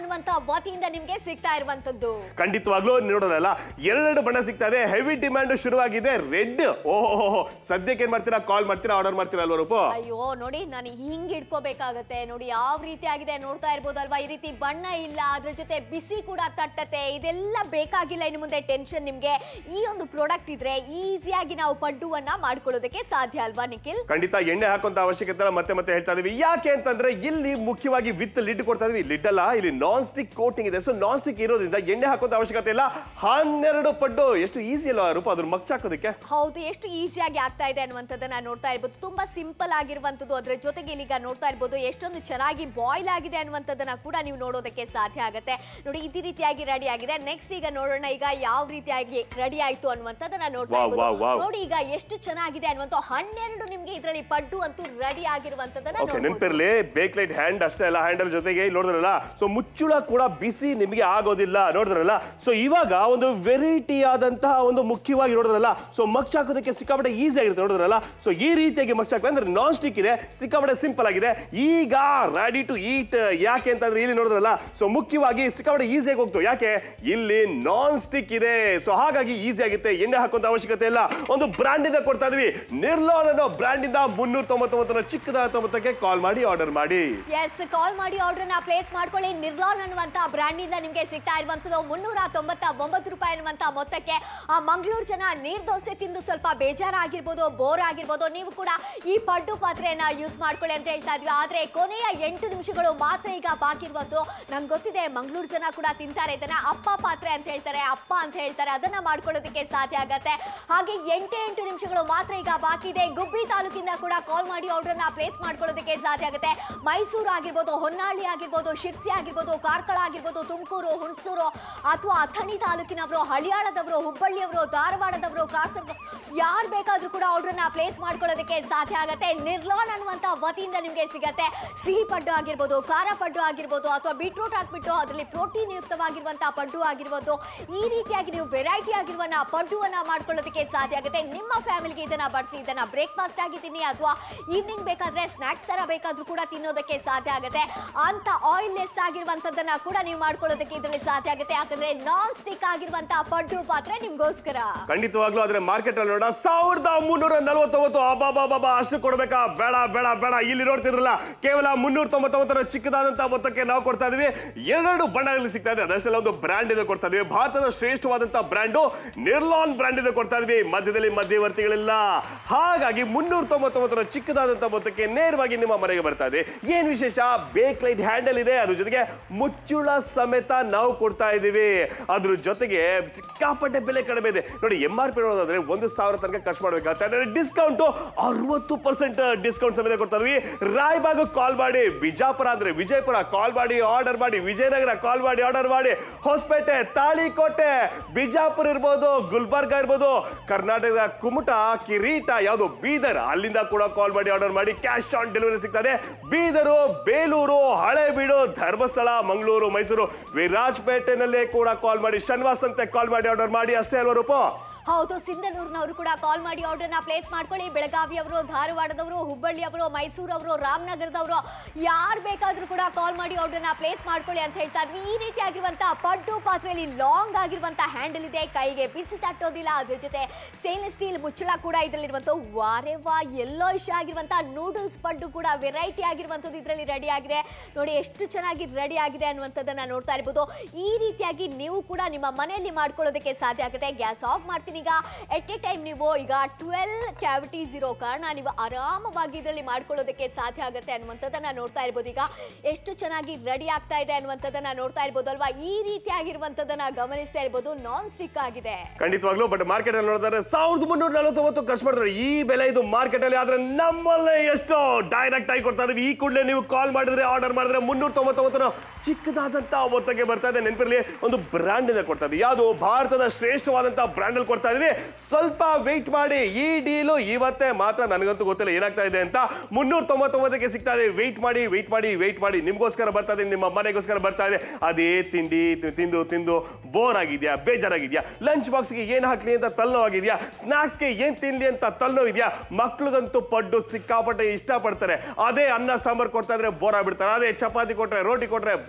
ವತಿಯಿಂದ ನಿಮ್ಗೆ ಸಿಗ್ತಾ ಇರುವಂತದ್ದು ಖಂಡಿತವಾಗ್ಲೂ ನೋಡೋದಲ್ಲ ಎರಡೆರಡು ಬಣ್ಣ ಸಿಗ್ತಾ ಇದೆ ಹೆವಿ ಡಿಮ್ಯಾಂಡ್ ಶುರುವಾಗಿದೆ ರೆಡ್ ಓಹೋ ಸದ್ಯಕ್ಕೆ ಏನ್ ಮಾಡ್ತೀರಾ ಕಾಲ್ ಮಾಡ್ತೀರಾ ಆರ್ಡರ್ ಮಾಡ್ತೀರಾ ಅಲ್ವಾ ರೂಪು ಅಯ್ಯೋ ನೋಡಿ ನಾನು ಹಿಂಗ್ ಇಟ್ಕೋಬೇಕಾಗತ್ತೆ ನೋಡಿ ಯಾವ ರೀತಿ ಆಗಿದೆ ನೋಡ್ತಾ ಇರ್ಬೋದಲ್ವಾ ಈ ರೀತಿ ಬಣ್ಣ ಇಲ್ಲ ಅದ್ರ ಜೊತೆ ಬಿಸಿ ಕೂಡ ತಟ್ಟತ್ತೆ ಇದೆಲ್ಲ ಬೇಕಾಗಿಲ್ಲ ಇನ್ನು ಮುಂದೆ ಟೆನ್ಷನ್ ನಿಮ್ಗೆ ಈ ಒಂದು ಪ್ರಾಡಕ್ಟ್ ಇದ್ರೆ ಈಸಿಯಾಗಿ ನಾವು ಪಡ್ಡುವನ್ನ ಮಾಡ್ಕೊಳ್ಳೋದಕ್ಕೆ ಸಾಧ್ಯ ಅಲ್ವಾ ನಿಖಿಲ್ ಖಂಡಿತ ಎಣ್ಣೆ ಹಾಕುವಂತ ಅವಶ್ಯಕತೆ ಇಲ್ಲ ಮತ್ತೆ ಮತ್ತೆ ಹೇಳ್ತಾ ಇದೀವಿ ಯಾಕೆ ಅಂತಂದ್ರೆ ಇಲ್ಲಿ ಮುಖ್ಯವಾಗಿ ವಿತ್ ಲಿಡ್ ಕೊಡ್ತಾ ಇದೀವಿ ಲಿಡ್ ಅಲ್ಲ ಇಲ್ಲಿ ನಾನ್ ಸ್ಟಿಕ್ ಕೋಟಿಂಗ್ ಇದೆ ಸೊ ನಾನ್ ಸ್ಟಿಕ್ ಇರೋದ್ರಿಂದ ಎಣ್ಣೆ ಹಾಕುವಂತ ಅವಶ್ಯಕತೆ ಇಲ್ಲ ಹನ್ನೆರಡು ಪಡ್ಡು ಎಷ್ಟು ಈಸಿ ಅಲ್ವಾ ರೂಪ ಅದ್ರ ಮಗ್ಚ್ ಹಾಕೋದಕ್ಕೆ ಹೌದು ಎಷ್ಟು ಈಸಿಯಾಗಿ ಆಗ್ತಾ ಇದೆ ಅನ್ನುವಂಥದ್ದನ್ನ ನೋಡ್ತಾ ಇರ್ಬೋದು ತುಂಬಾ ಸಿಂಪಲ್ ಆಗಿರುವಂಥದ್ದು ಅದ್ರ ಜೊತೆಗೆ ಇಲ್ಲಿಗ ನೋಡ್ತಾ ಇರ್ಬೋದು ಎಷ್ಟೊಂದು ಚೆನ್ನಾಗಿ ಬಾಯ್ಲ್ ಆಗಿದೆ ಅನ್ನುವಂಥದ್ದನ್ನ ಕೂಡ ನೀವು ನೋಡೋದಕ್ಕೆ ಸಾಧ್ಯ ಆಗುತ್ತೆ ನೋಡಿ ಇದೇ ರೀತಿಯಾಗಿ ರೆಡಿ ಆಗಿದೆ ನೆಕ್ಸ್ಟ್ ಈಗ ನೋಡೋಣ ಈಗ ಯಾವ ರೀತಿಯಾಗಿ ರೆಡಿ ಆಯ್ತು ಅನ್ನುವಂಥದ್ದನ್ನ ನೋಡ್ತಾ Wow, ಇರ್ಬೋದು wow, wow. ನೋಡಿ ಈಗ ಎಷ್ಟು ಚೆನ್ನಾಗಿದೆ ಅನ್ನುವಂಥ ಹನ್ನೆರಡು ನಿಮ್ಗೆ ಇದರಲ್ಲಿ ಪಡ್ಡು ಅಂತೂ ರೆಡಿ ಆಗಿರುವಂಥದ್ದನ್ನ ಓಕೆ ನೋಡ್ಬೋದು. ನೆನಪಿರ್ಲಿ ಬೇಕ್ ಲೈಟ್ ಹ್ಯಾಂಡ್ ಅಷ್ಟೇ ಅಲ್ಲ ಹ್ಯಾಂಡಲ್ ಜೊತೆಗೆ ಇಲ್ಲಿ ನೋಡಿದ್ರಲ್ಲ ಸೊ ಮುಚ್ಚುಳ ಕೂಡ ಬಿಸಿ ನಿಮಗೆ ಆಗೋದಿಲ್ಲ ನೋಡಿದ್ರಲ್ಲ ಸೊ ಇವಾಗ ಒಂದು ವೆರೈಟಿ ಆದಂತಹ ಒಂದು ಮುಖ್ಯವಾಗಿ ನೋಡಿದ್ರಲ್ಲ ಸೊ ಮಗ್ಚ್ ಹಾಕೋದಕ್ಕೆ ಸಿಕ್ಕಾಪಟ್ಟೆ ಈಸಿ ಆಗಿರುತ್ತೆ ನೋಡಿದ್ರಲ್ಲ ಸೊ ಈ ರೀತಿಯಾಗಿ ಮಗ್ಚ್ ಹಾಕಿ ಅಂದ್ರೆ ನಾನ್ ಸ್ಟಿಕ್ ಇದೆ ಸಿಕ್ಕಾಪಟ್ಟೆ ಸಿಂಪಲ್ ಆಗಿದೆ ಈಗ ರೆಡಿ ಟು ಈಟ್ ಯಾಕೆ ಅಂತಂದ್ರೆ ಇಲ್ಲಿ ನೋಡಿದ್ರಲ್ಲ ಸೊ ಮುಖ್ಯವಾಗಿ ಸಿಕ್ಕಾಪಟ್ಟೆ ಈಸಿಯಾಗಿ ಹೋಗ್ತು ಯಾಕೆ ಇಲ್ಲಿ ನಾನ್ ಸ್ಟಿಕ್ ಇದೆ ಸೊ ಹಾಗಾಗಿ ಈಸಿ ಆಗುತ್ತೆ ಎಣ್ಣೆ ಹಾಕುವಂತ ಅವಶ್ಯಕತೆ ಇಲ್ಲ ಒಂದು ಬ್ರಾಂಡ್ ಇಂದ ಕೊಡ್ತಾ ಇದೀವಿ ನಿರ್ಲಾನ್ ಅನ್ನೋ ಬ್ರಾಂಡ್ ಇಂದ ಮುನ್ನೂರ ತೊಂಬತ್ತೊಂಬತ್ತರ ಚಿಕ್ಕದ ತೊಂಬತ್ತಕ್ಕೆ ಕಾಲ್ ಮಾಡಿ ಆರ್ಡರ್ ಮಾಡಿ ಎಸ್ ಕಾಲ್ ಮಾಡಿ ಆರ್ಡರ್ನ ಪ್ಲೇಸ್ ಮಾಡ್ಕೊಳ್ಳಿ ನಿರ್ಲಾನ್ ಅನ್ನುವಂತ ಬ್ರ್ಯಾಂಡ್ ಇಂದ ನಿಮ್ಗೆ ಸಿಗ್ತಾ ಇರುವಂತದ್ದು ಮುನ್ನೂರ ತೊಂಬತ್ತ ಒಂಬತ್ತು ರೂಪಾಯಿ ಅನ್ನುವಂತ ಮೊತ್ತಕ್ಕೆ ಆ ಮಂಗಳೂರು ಜನ ನೀರ್ ದೋಸೆ ತಿಂದು ಸ್ವಲ್ಪ ಬೇಜಾರಾಗಿರ್ಬೋದು ಬೋರ್ ಆಗಿರ್ಬೋದು ನೀವು ಕೂಡ ಈ ಪಡ್ಡು ಪಾತ್ರೆಯನ್ನ ಯೂಸ್ ಮಾಡ್ಕೊಳ್ಳಿ ಅಂತ ಹೇಳ್ತಾ ಇದ್ವಿ ಆದ್ರೆ ಕೊನೆಯ ಎಂಟು ನಿಮಿಷಗಳು ಮಾತ್ರ ಈಗ ಬಾಕಿ ಇರುವಂತು ನಂಗೆ ಗೊತ್ತಿದೆ ಮಂಗಳೂರು ಜನ ಕೂಡ ತಿಂತಾರೆ ಇದನ್ನ ಅಪ್ಪ ಪಾತ್ರೆ ಅಂತ ಹೇಳ್ತಾರೆ ಅಪ್ಪ ಅಂತ ಹೇಳ್ತಾರೆ ಅದನ್ನ ಮಾಡ್ಕೊಳ್ಳೋದಕ್ಕೆ ಸಾಧ್ಯ ಆಗತ್ತೆ ಹಾಗೆ ಎಂಟೇ ಎಂಟು ನಿಮಿಷಗಳು ಮಾತ್ರ ಈಗ ಬಾಕಿ ಇದೆ ಗುಬ್ಬಿ ತಾಲೂಕಿಂದ ಕೂಡ ಕಾಲ್ ಮಾಡಿ ಆರ್ಡರ್ನ ಪ್ಲೇಸ್ ಮಾಡ್ಕೊಳ್ಳೋದಕ್ಕೆ ಸಾಧ್ಯ ಆಗುತ್ತೆ ಮೈಸೂರು ಆಗಿರ್ಬೋದು ಹೊನ್ನಾಳಿ ಆಗಿರ್ಬೋದು ಶಿರ್ಸಿ ಆಗಿರ್ಬೋದು ಕಾರ್ಕಳ ಆಗಿರ್ಬೋದು ತುಮಕೂರು ಹುಣಸೂರು ಅಥವಾ ಅಥಣಿ ತಾಲೂಕಿನವರು ಹಳಿಯಾಳದವರು ಹುಬ್ಬಳ್ಳಿಯವರು ಧಾರವಾಡದವರು ಕಾಸರಗೋಡು ಯಾರು ಬೇಕಾದ್ರೂ ಕೂಡ ಆರ್ಡರ್ನ ಪ್ಲೇಸ್ ಮಾಡ್ಕೊಳ್ಳೋದಕ್ಕೆ ಸಾಧ್ಯ ಆಗುತ್ತೆ ನಿರ್ಲಾನ್ ಅನ್ನುವಂತ ವತಿಯಿಂದ ನಿಮಗೆ ಸಿಗತ್ತೆ ಸಿಹಿ ಪಡ್ಡು ಆಗಿರ್ಬೋದು ಖಾರ ಪಡ್ಡು ಆಗಿರ್ಬೋದು ಅಥವಾ ಬೀಟ್ರೂಟ್ ಹಾಕ್ಬಿಟ್ಟು ಅದರಲ್ಲಿ ಪ್ರೋಟೀನ್ ಯುಕ್ತವಾಗಿರುವಂತಹ ಪಡ್ಡು ಆಗಿರ್ಬೋದು ಈ ರೀತಿಯಾಗಿ ನೀವು ವೆರೈಟಿ ಆಗಿರುವನ್ನ ಪಡ್ಡುವನ್ನ ಮಾಡ್ಕೊಳ್ಳೋದಕ್ಕೆ ಸಾಧ್ಯ ಆಗುತ್ತೆ ನಿಮ್ಮ ಫ್ಯಾಮಿಲಿಗೆ ಇದನ್ನ ಬಡಿಸಿ ಇದನ್ನ ಬ್ರೇಕ್ಫಾಸ್ಟ್ ಆಗಿ ತಿನ್ನಿ ಅಥವಾ ಈವ್ನಿಂಗ್ ಬೇಕಾದ್ರೆ ಸ್ನಾಕ್ಸ್ ತರ ಬೇಕಾದ್ರೂ ಕೂಡ ತಿನ್ನೋದಕ್ಕೆ ಸಾಧ್ಯ ಆಗುತ್ತೆ ಅಂತ ಆಯಿಲ್ ಲೆಸ್ ಆಗಿರುವಂತದ್ದನ್ನ ಕೂಡ ನೀವು ಮಾಡ್ಕೊಳ್ಳೋದಕ್ಕೆ ಇದರಲ್ಲಿ ಸಾಧ್ಯ ಆಗುತ್ತೆ ಯಾಕಂದ್ರೆ ನಾನ್ ಸ್ಟಿಕ್ ಆಗಿರುವಂತಹ ಪಡ್ಡು ಪಾತ್ರೆ ನಿಮ್ಗೋಸ್ಕರ ಖಂಡಿತವಾಗ್ಲೂ ಆದ್ರೆ ಮಾರ್ಕೆಟ್ ಅಲ್ಲಿ ನೋಡ ಸಾವಿರದ ಮುನ್ನೂರ ನಲವತ್ತೊಂಬತ್ತು ಅಬ್ಬಾಬಾಬಾ ಅಷ್ಟು ಕೊಡ್ಬೇಕಾ ಬೇಡ ಬೇಡ ಬೇಡ ಇಲ್ಲಿ ನೋಡ್ತಿದ್ರಲ್ಲ ಕೇವಲ ಮುನ್ನೂರ ತೊಂಬತ್ತೊಂಬತ್ತರ ಚಿಕ್ಕದಾದಂತಹ ಮೊತ್ತಕ್ಕೆ ನಾವು ಕೊಡ್ತಾ ಇದೀವಿ ಎರಡು ಬಣ್ಣಗಳಲ್ಲಿ ಸಿಗ್ತಾ ಇದೆ ಅದಷ್ಟೆಲ್ಲ ಒಂದು ಬ್ರ್ಯಾಂಡ್ ಇದೆ ಕೊಡ್ತಾ ಇದೀವಿ ಭಾರತದ ಶ್ರೇಷ್ಠವಾದಂತಹ ಬ್ರ್ಯಾಂಡು ನಿರ್ಲಾನ್ ಬ್ರ್ಯಾಂಡ್ ಇದೆ ಕೊಡ್ತಾ ಇದೀವಿ ಮಧ್ಯದಲ್ಲಿ ಮಧ್ಯವರ್ತಿಗಳಿಲ್ಲ ಹಾಗಾಗಿ ಮುನ್ನೂರ ತೊಂಬತ್ತೊಂಬತ್ತರ ಚಿಕ್ಕದಾದಂತಹ ಮೊತ್ತಕ್ಕೆ ನೇರವಾಗಿ ನಿಮ್ಮ ಮನೆಗೆ ಬರ್ತಾ ಇದೆ ಏನ್ ವಿಶೇಷ ಬೇಕ್ ಲೈಟ್ ಹ್ಯಾಂಡಲ್ ಇದೆ ಅದ್ರ ಜೊತೆಗೆ ಮುಚ್ಚುಳ ಸಮೇತ ನಾವು ಕೊಡ್ತಾ ಇದೀವಿ ಅದ್ರ ಜೊತೆಗೆ ಸಿಕ್ಕಾಪಟ್ಟೆ ಬೆಲೆ ಕಡಿಮೆ ಇದೆ ನೋಡಿ ಎಂ ಆರ್ ಪಿ ನೋಡೋದಾದ್ರೆ ಒಂದು ಸಾವಿರ ತನಕ ಖರ್ಚು ಮಾಡ್ಬೇಕಾಗ್ತದೆ ಅಂದ್ರೆ ಡಿಸ್ಕೌಂಟ್ ಅರವತ್ತು ಪರ್ಸೆಂಟ್ ಡಿಸ್ಕೌಂಟ್ ಸಮೇತ ಕೊಡ್ತಾ ಇದೀವಿ ರಾಯಬಾಗ್ ಕಾಲ್ ಮಾಡಿ ಬಿಜಾಪುರ ಅಂದ್ರೆ ವಿಜಯಪುರ ಕಾಲ್ ಮಾಡಿ ಆರ್ಡರ್ ಮಾಡಿ ವಿಜಯನಗರ ಕಾಲ್ ಮಾಡಿ ಆರ್ಡರ್ ಮಾಡಿ ಹೊಸಪೇಟೆ ತಾಳಿಕೋಟೆ ಬಿಜಾಪುರ ಇರ್ಬೋದು ಗುಲ್ಬರ್ಗ ಇರ್ಬೋದು ಕರ್ನಾಟಕದ ಕುಮಟ ಕಿರೀಟ ಯಾವುದು ಬೀದರ್ ಅಲ್ಲಿಂದ ಕೂಡ ಕಾಲ್ ಮಾಡಿ ಆರ್ಡರ್ ಮಾಡಿ ಕ್ಯಾಶ್ ಆನ್ ಡೆಲಿವರಿ ಸಿಗ್ತದೆ ಬೀದರು ಬೇಲೂರು ಹಳೇಬೀಡು ಧರ್ಮಸ್ಥಳ ಮಂಗಳೂರು ಮೈಸೂರು ವಿರಾಜಪೇಟೆನಲ್ಲೇ ಕೂಡ ಕಾಲ್ ಮಾಡಿ ಶನಿವಾಸ ಅಂತ ಕಾಲ್ ಮಾಡಿ ಆರ್ಡರ್ ಮಾಡಿ ಅಷ್ಟೇ ಅಲ್ವಾ ರೂಪ ಹೌದು ಸಿಂಧನೂರಿನವರು ಕೂಡ ಕಾಲ್ ಮಾಡಿ ಆರ್ಡರ್ನ ಪ್ಲೇಸ್ ಮಾಡ್ಕೊಳ್ಳಿ ಬೆಳಗಾವಿಯವರು ಧಾರವಾಡದವರು ಹುಬ್ಬಳ್ಳಿಯವರು ಮೈಸೂರವರು ರಾಮನಗರದವರು ಯಾರು ಬೇಕಾದ್ರೂ ಕೂಡ ಕಾಲ್ ಮಾಡಿ ಆರ್ಡರ್ನ ಪ್ಲೇಸ್ ಮಾಡ್ಕೊಳ್ಳಿ ಅಂತ ಹೇಳ್ತಾ ಇದ್ವಿ ಈ ರೀತಿಯಾಗಿರುವಂತಹ ಪಡ್ಡು ಪಾತ್ರೆಯಲ್ಲಿ ಲಾಂಗ್ ಆಗಿರುವಂತಹ ಹ್ಯಾಂಡಲ್ ಇದೆ ಕೈಗೆ ಬಿಸಿ ತಟ್ಟೋದಿಲ್ಲ ಅದ್ರ ಜೊತೆ ಸ್ಟೇನ್ಲೆಸ್ ಸ್ಟೀಲ್ ಮುಚ್ಚಳ ಕೂಡ ಇದರಲ್ಲಿರುವಂಥ ವಾರೆ ವಾ ಎಲ್ಲೋ ಇಷ್ಟ ಆಗಿರುವಂತಹ ನೂಡಲ್ಸ್ ಪಡ್ಡು ಕೂಡ ವೆರೈಟಿ ಆಗಿರುವಂಥದ್ದು ಇದರಲ್ಲಿ ರೆಡಿ ಆಗಿದೆ ನೋಡಿ ಎಷ್ಟು ಚೆನ್ನಾಗಿ ರೆಡಿ ಆಗಿದೆ ಅನ್ನುವಂಥದ್ದನ್ನ ನೋಡ್ತಾ ಇರ್ಬೋದು ಈ ರೀತಿಯಾಗಿ ನೀವು ಕೂಡ ನಿಮ್ಮ ಮನೆಯಲ್ಲಿ ಮಾಡ್ಕೊಳ್ಳೋದಕ್ಕೆ ಸಾಧ್ಯ ಆಗುತ್ತೆ ಗ್ಯಾಸ್ ಆಫ್ ಮಾಡ್ತೀನಿ ಈಗ ಎಟ್ ಎ ಟೈಮ್ ನೀವು ಈಗ ಟ್ವೆಲ್ ಕ್ಯಾವಿಟೀಸ್ ಇರೋ ಕಾರಣ ನೀವು ಆರಾಮವಾಗಿ ಇದರಲ್ಲಿ ಮಾಡ್ಕೊಳ್ಳೋದಕ್ಕೆ ಸಾಧ್ಯ ಆಗುತ್ತೆ ಅನ್ನುವಂಥದ್ದನ್ನ ನೋಡ್ತಾ ಇರ್ಬೋದು ಈಗ ಎಷ್ಟು ಚೆನ್ನಾಗಿ ರೆಡಿ ಆಗ್ತಾ ಇದೆ ಅನ್ನುವಂಥದ್ದನ್ನ ನೋಡ್ತಾ ಇರ್ಬೋದು ಅಲ್ವಾ ಈ ರೀತಿಯಾಗಿರುವಂಥದ್ದನ್ನ ಗಮನಿಸ್ತಾ ಇರ್ಬೋದು ನಾನ್ ಸ್ಟಿಕ್ ಆಗಿದೆ ಖಂಡಿತವಾಗ್ಲೂ ಬಟ್ ಮಾರ್ಕೆಟ್ ಅಲ್ಲಿ ನೋಡಿದ್ರೆ ಸಾವಿರದ ಮುನ್ನೂರ ನಲವತ್ತೊಂಬತ್ತು ಖರ್ಚು ಮಾಡಿದ್ರೆ ಈ ಬೆಲೆ ಇದು ಮಾರ್ಕೆಟ್ ಅಲ್ಲಿ ಆದ್ರೆ ನಮ್ಮಲ್ಲೇ ಎಷ್ಟು ಡೈರೆಕ್ಟ್ ಆಗಿ ಕೊಡ್ತಾ ಇದೀವಿ ಈ ಕೂಡಲೇ ನೀವು ಕಾಲ್ ಮಾಡಿದ್ರೆ ಆರ್ಡರ್ ಮಾಡಿದ್ರೆ ಮುನ್ನೂರ ತೊಂಬತ್ತೊಂಬತ್ತರ ಚಿಕ್ಕದಾದಂತ ಮೊತ್ತಕ್ಕೆ ಬರ್ತಾ ಇದೆ ನೆನಪಿರ್ಲಿ ಒಂದು ಬ್ರಾಂಡ್ ಇಂದ ಕೊಡ್ತಾ ಇದೆ ಯಾವುದು ಭಾರತದ ಶ್ರೇಷ್ಠವಾದಂತ ಬ್ರಾಂಡ್ ಅಲ್ಲಿ ಕೊಡ್ತಾ ಇದೀವಿ ಸ್ವಲ್ಪ ವೆಯ್ಟ್ ಮಾಡಿ ಈ ಡೀಲು ಇವತ್ತೇ ಮಾತ್ರ ನನಗಂತೂ ಗೊತ್ತಿಲ್ಲ ಏನಾಗ್ತಾ ಇದೆ ಅಂತ ಮುನ್ನೂರ ತೊಂಬತ್ತೊಂಬತ್ತಕ್ಕೆ ಸಿಗ್ತಾ ಇದೆ ವೆಯ್ಟ್ ಮಾಡಿ ವೆಯ್ಟ್ ಮಾಡಿ ವೆಯ್ಟ್ ಮಾಡಿ ನಿಮ್ಗೋಸ್ಕರ ಬರ್ತಾ ಇದೆ ನಿಮ್ಮ ಮನೆಗೋಸ್ಕರ ಬರ್ತಾ ಇದೆ ಅದೇ ತಿಂಡಿ ತಿ- ತಿಂದು ತಿಂದು ಬೋರ್ ಆಗಿದ್ಯಾ ಬೇಜಾರಾಗಿದ್ಯಾ ಲಂಚ್ ಬಾಕ್ಸ್ಗೆ ಏನ್ ಹಾಕ್ಲಿ ಅಂತ ತಲೆನೋವಾಗಿದ್ಯಾ ಸ್ನಾಕ್ಸ್ಗೆ ಏನ್ ತಿನ್ಲಿ ಅಂತ ತಲೆನೋವಿದ್ಯಾ ಮಕ್ಳಿಗಂತೂ ಪಡ್ಡು ಸಿಕ್ಕಾಪಟ್ಟೆ ಇಷ್ಟಪಡ್ತಾರೆ ಅದೇ ಅನ್ನ ಸಾಂಬಾರ್ ಕೊಡ್ತಾ ಇದ್ರೆ ಬೋರ್ ಆಗ್ಬಿಡ್ತಾರೆ ಅದೇ ಚಪಾತಿ ಕೊಟ್ರೆ ರೋಟಿ ಕೊಟ್ರೆ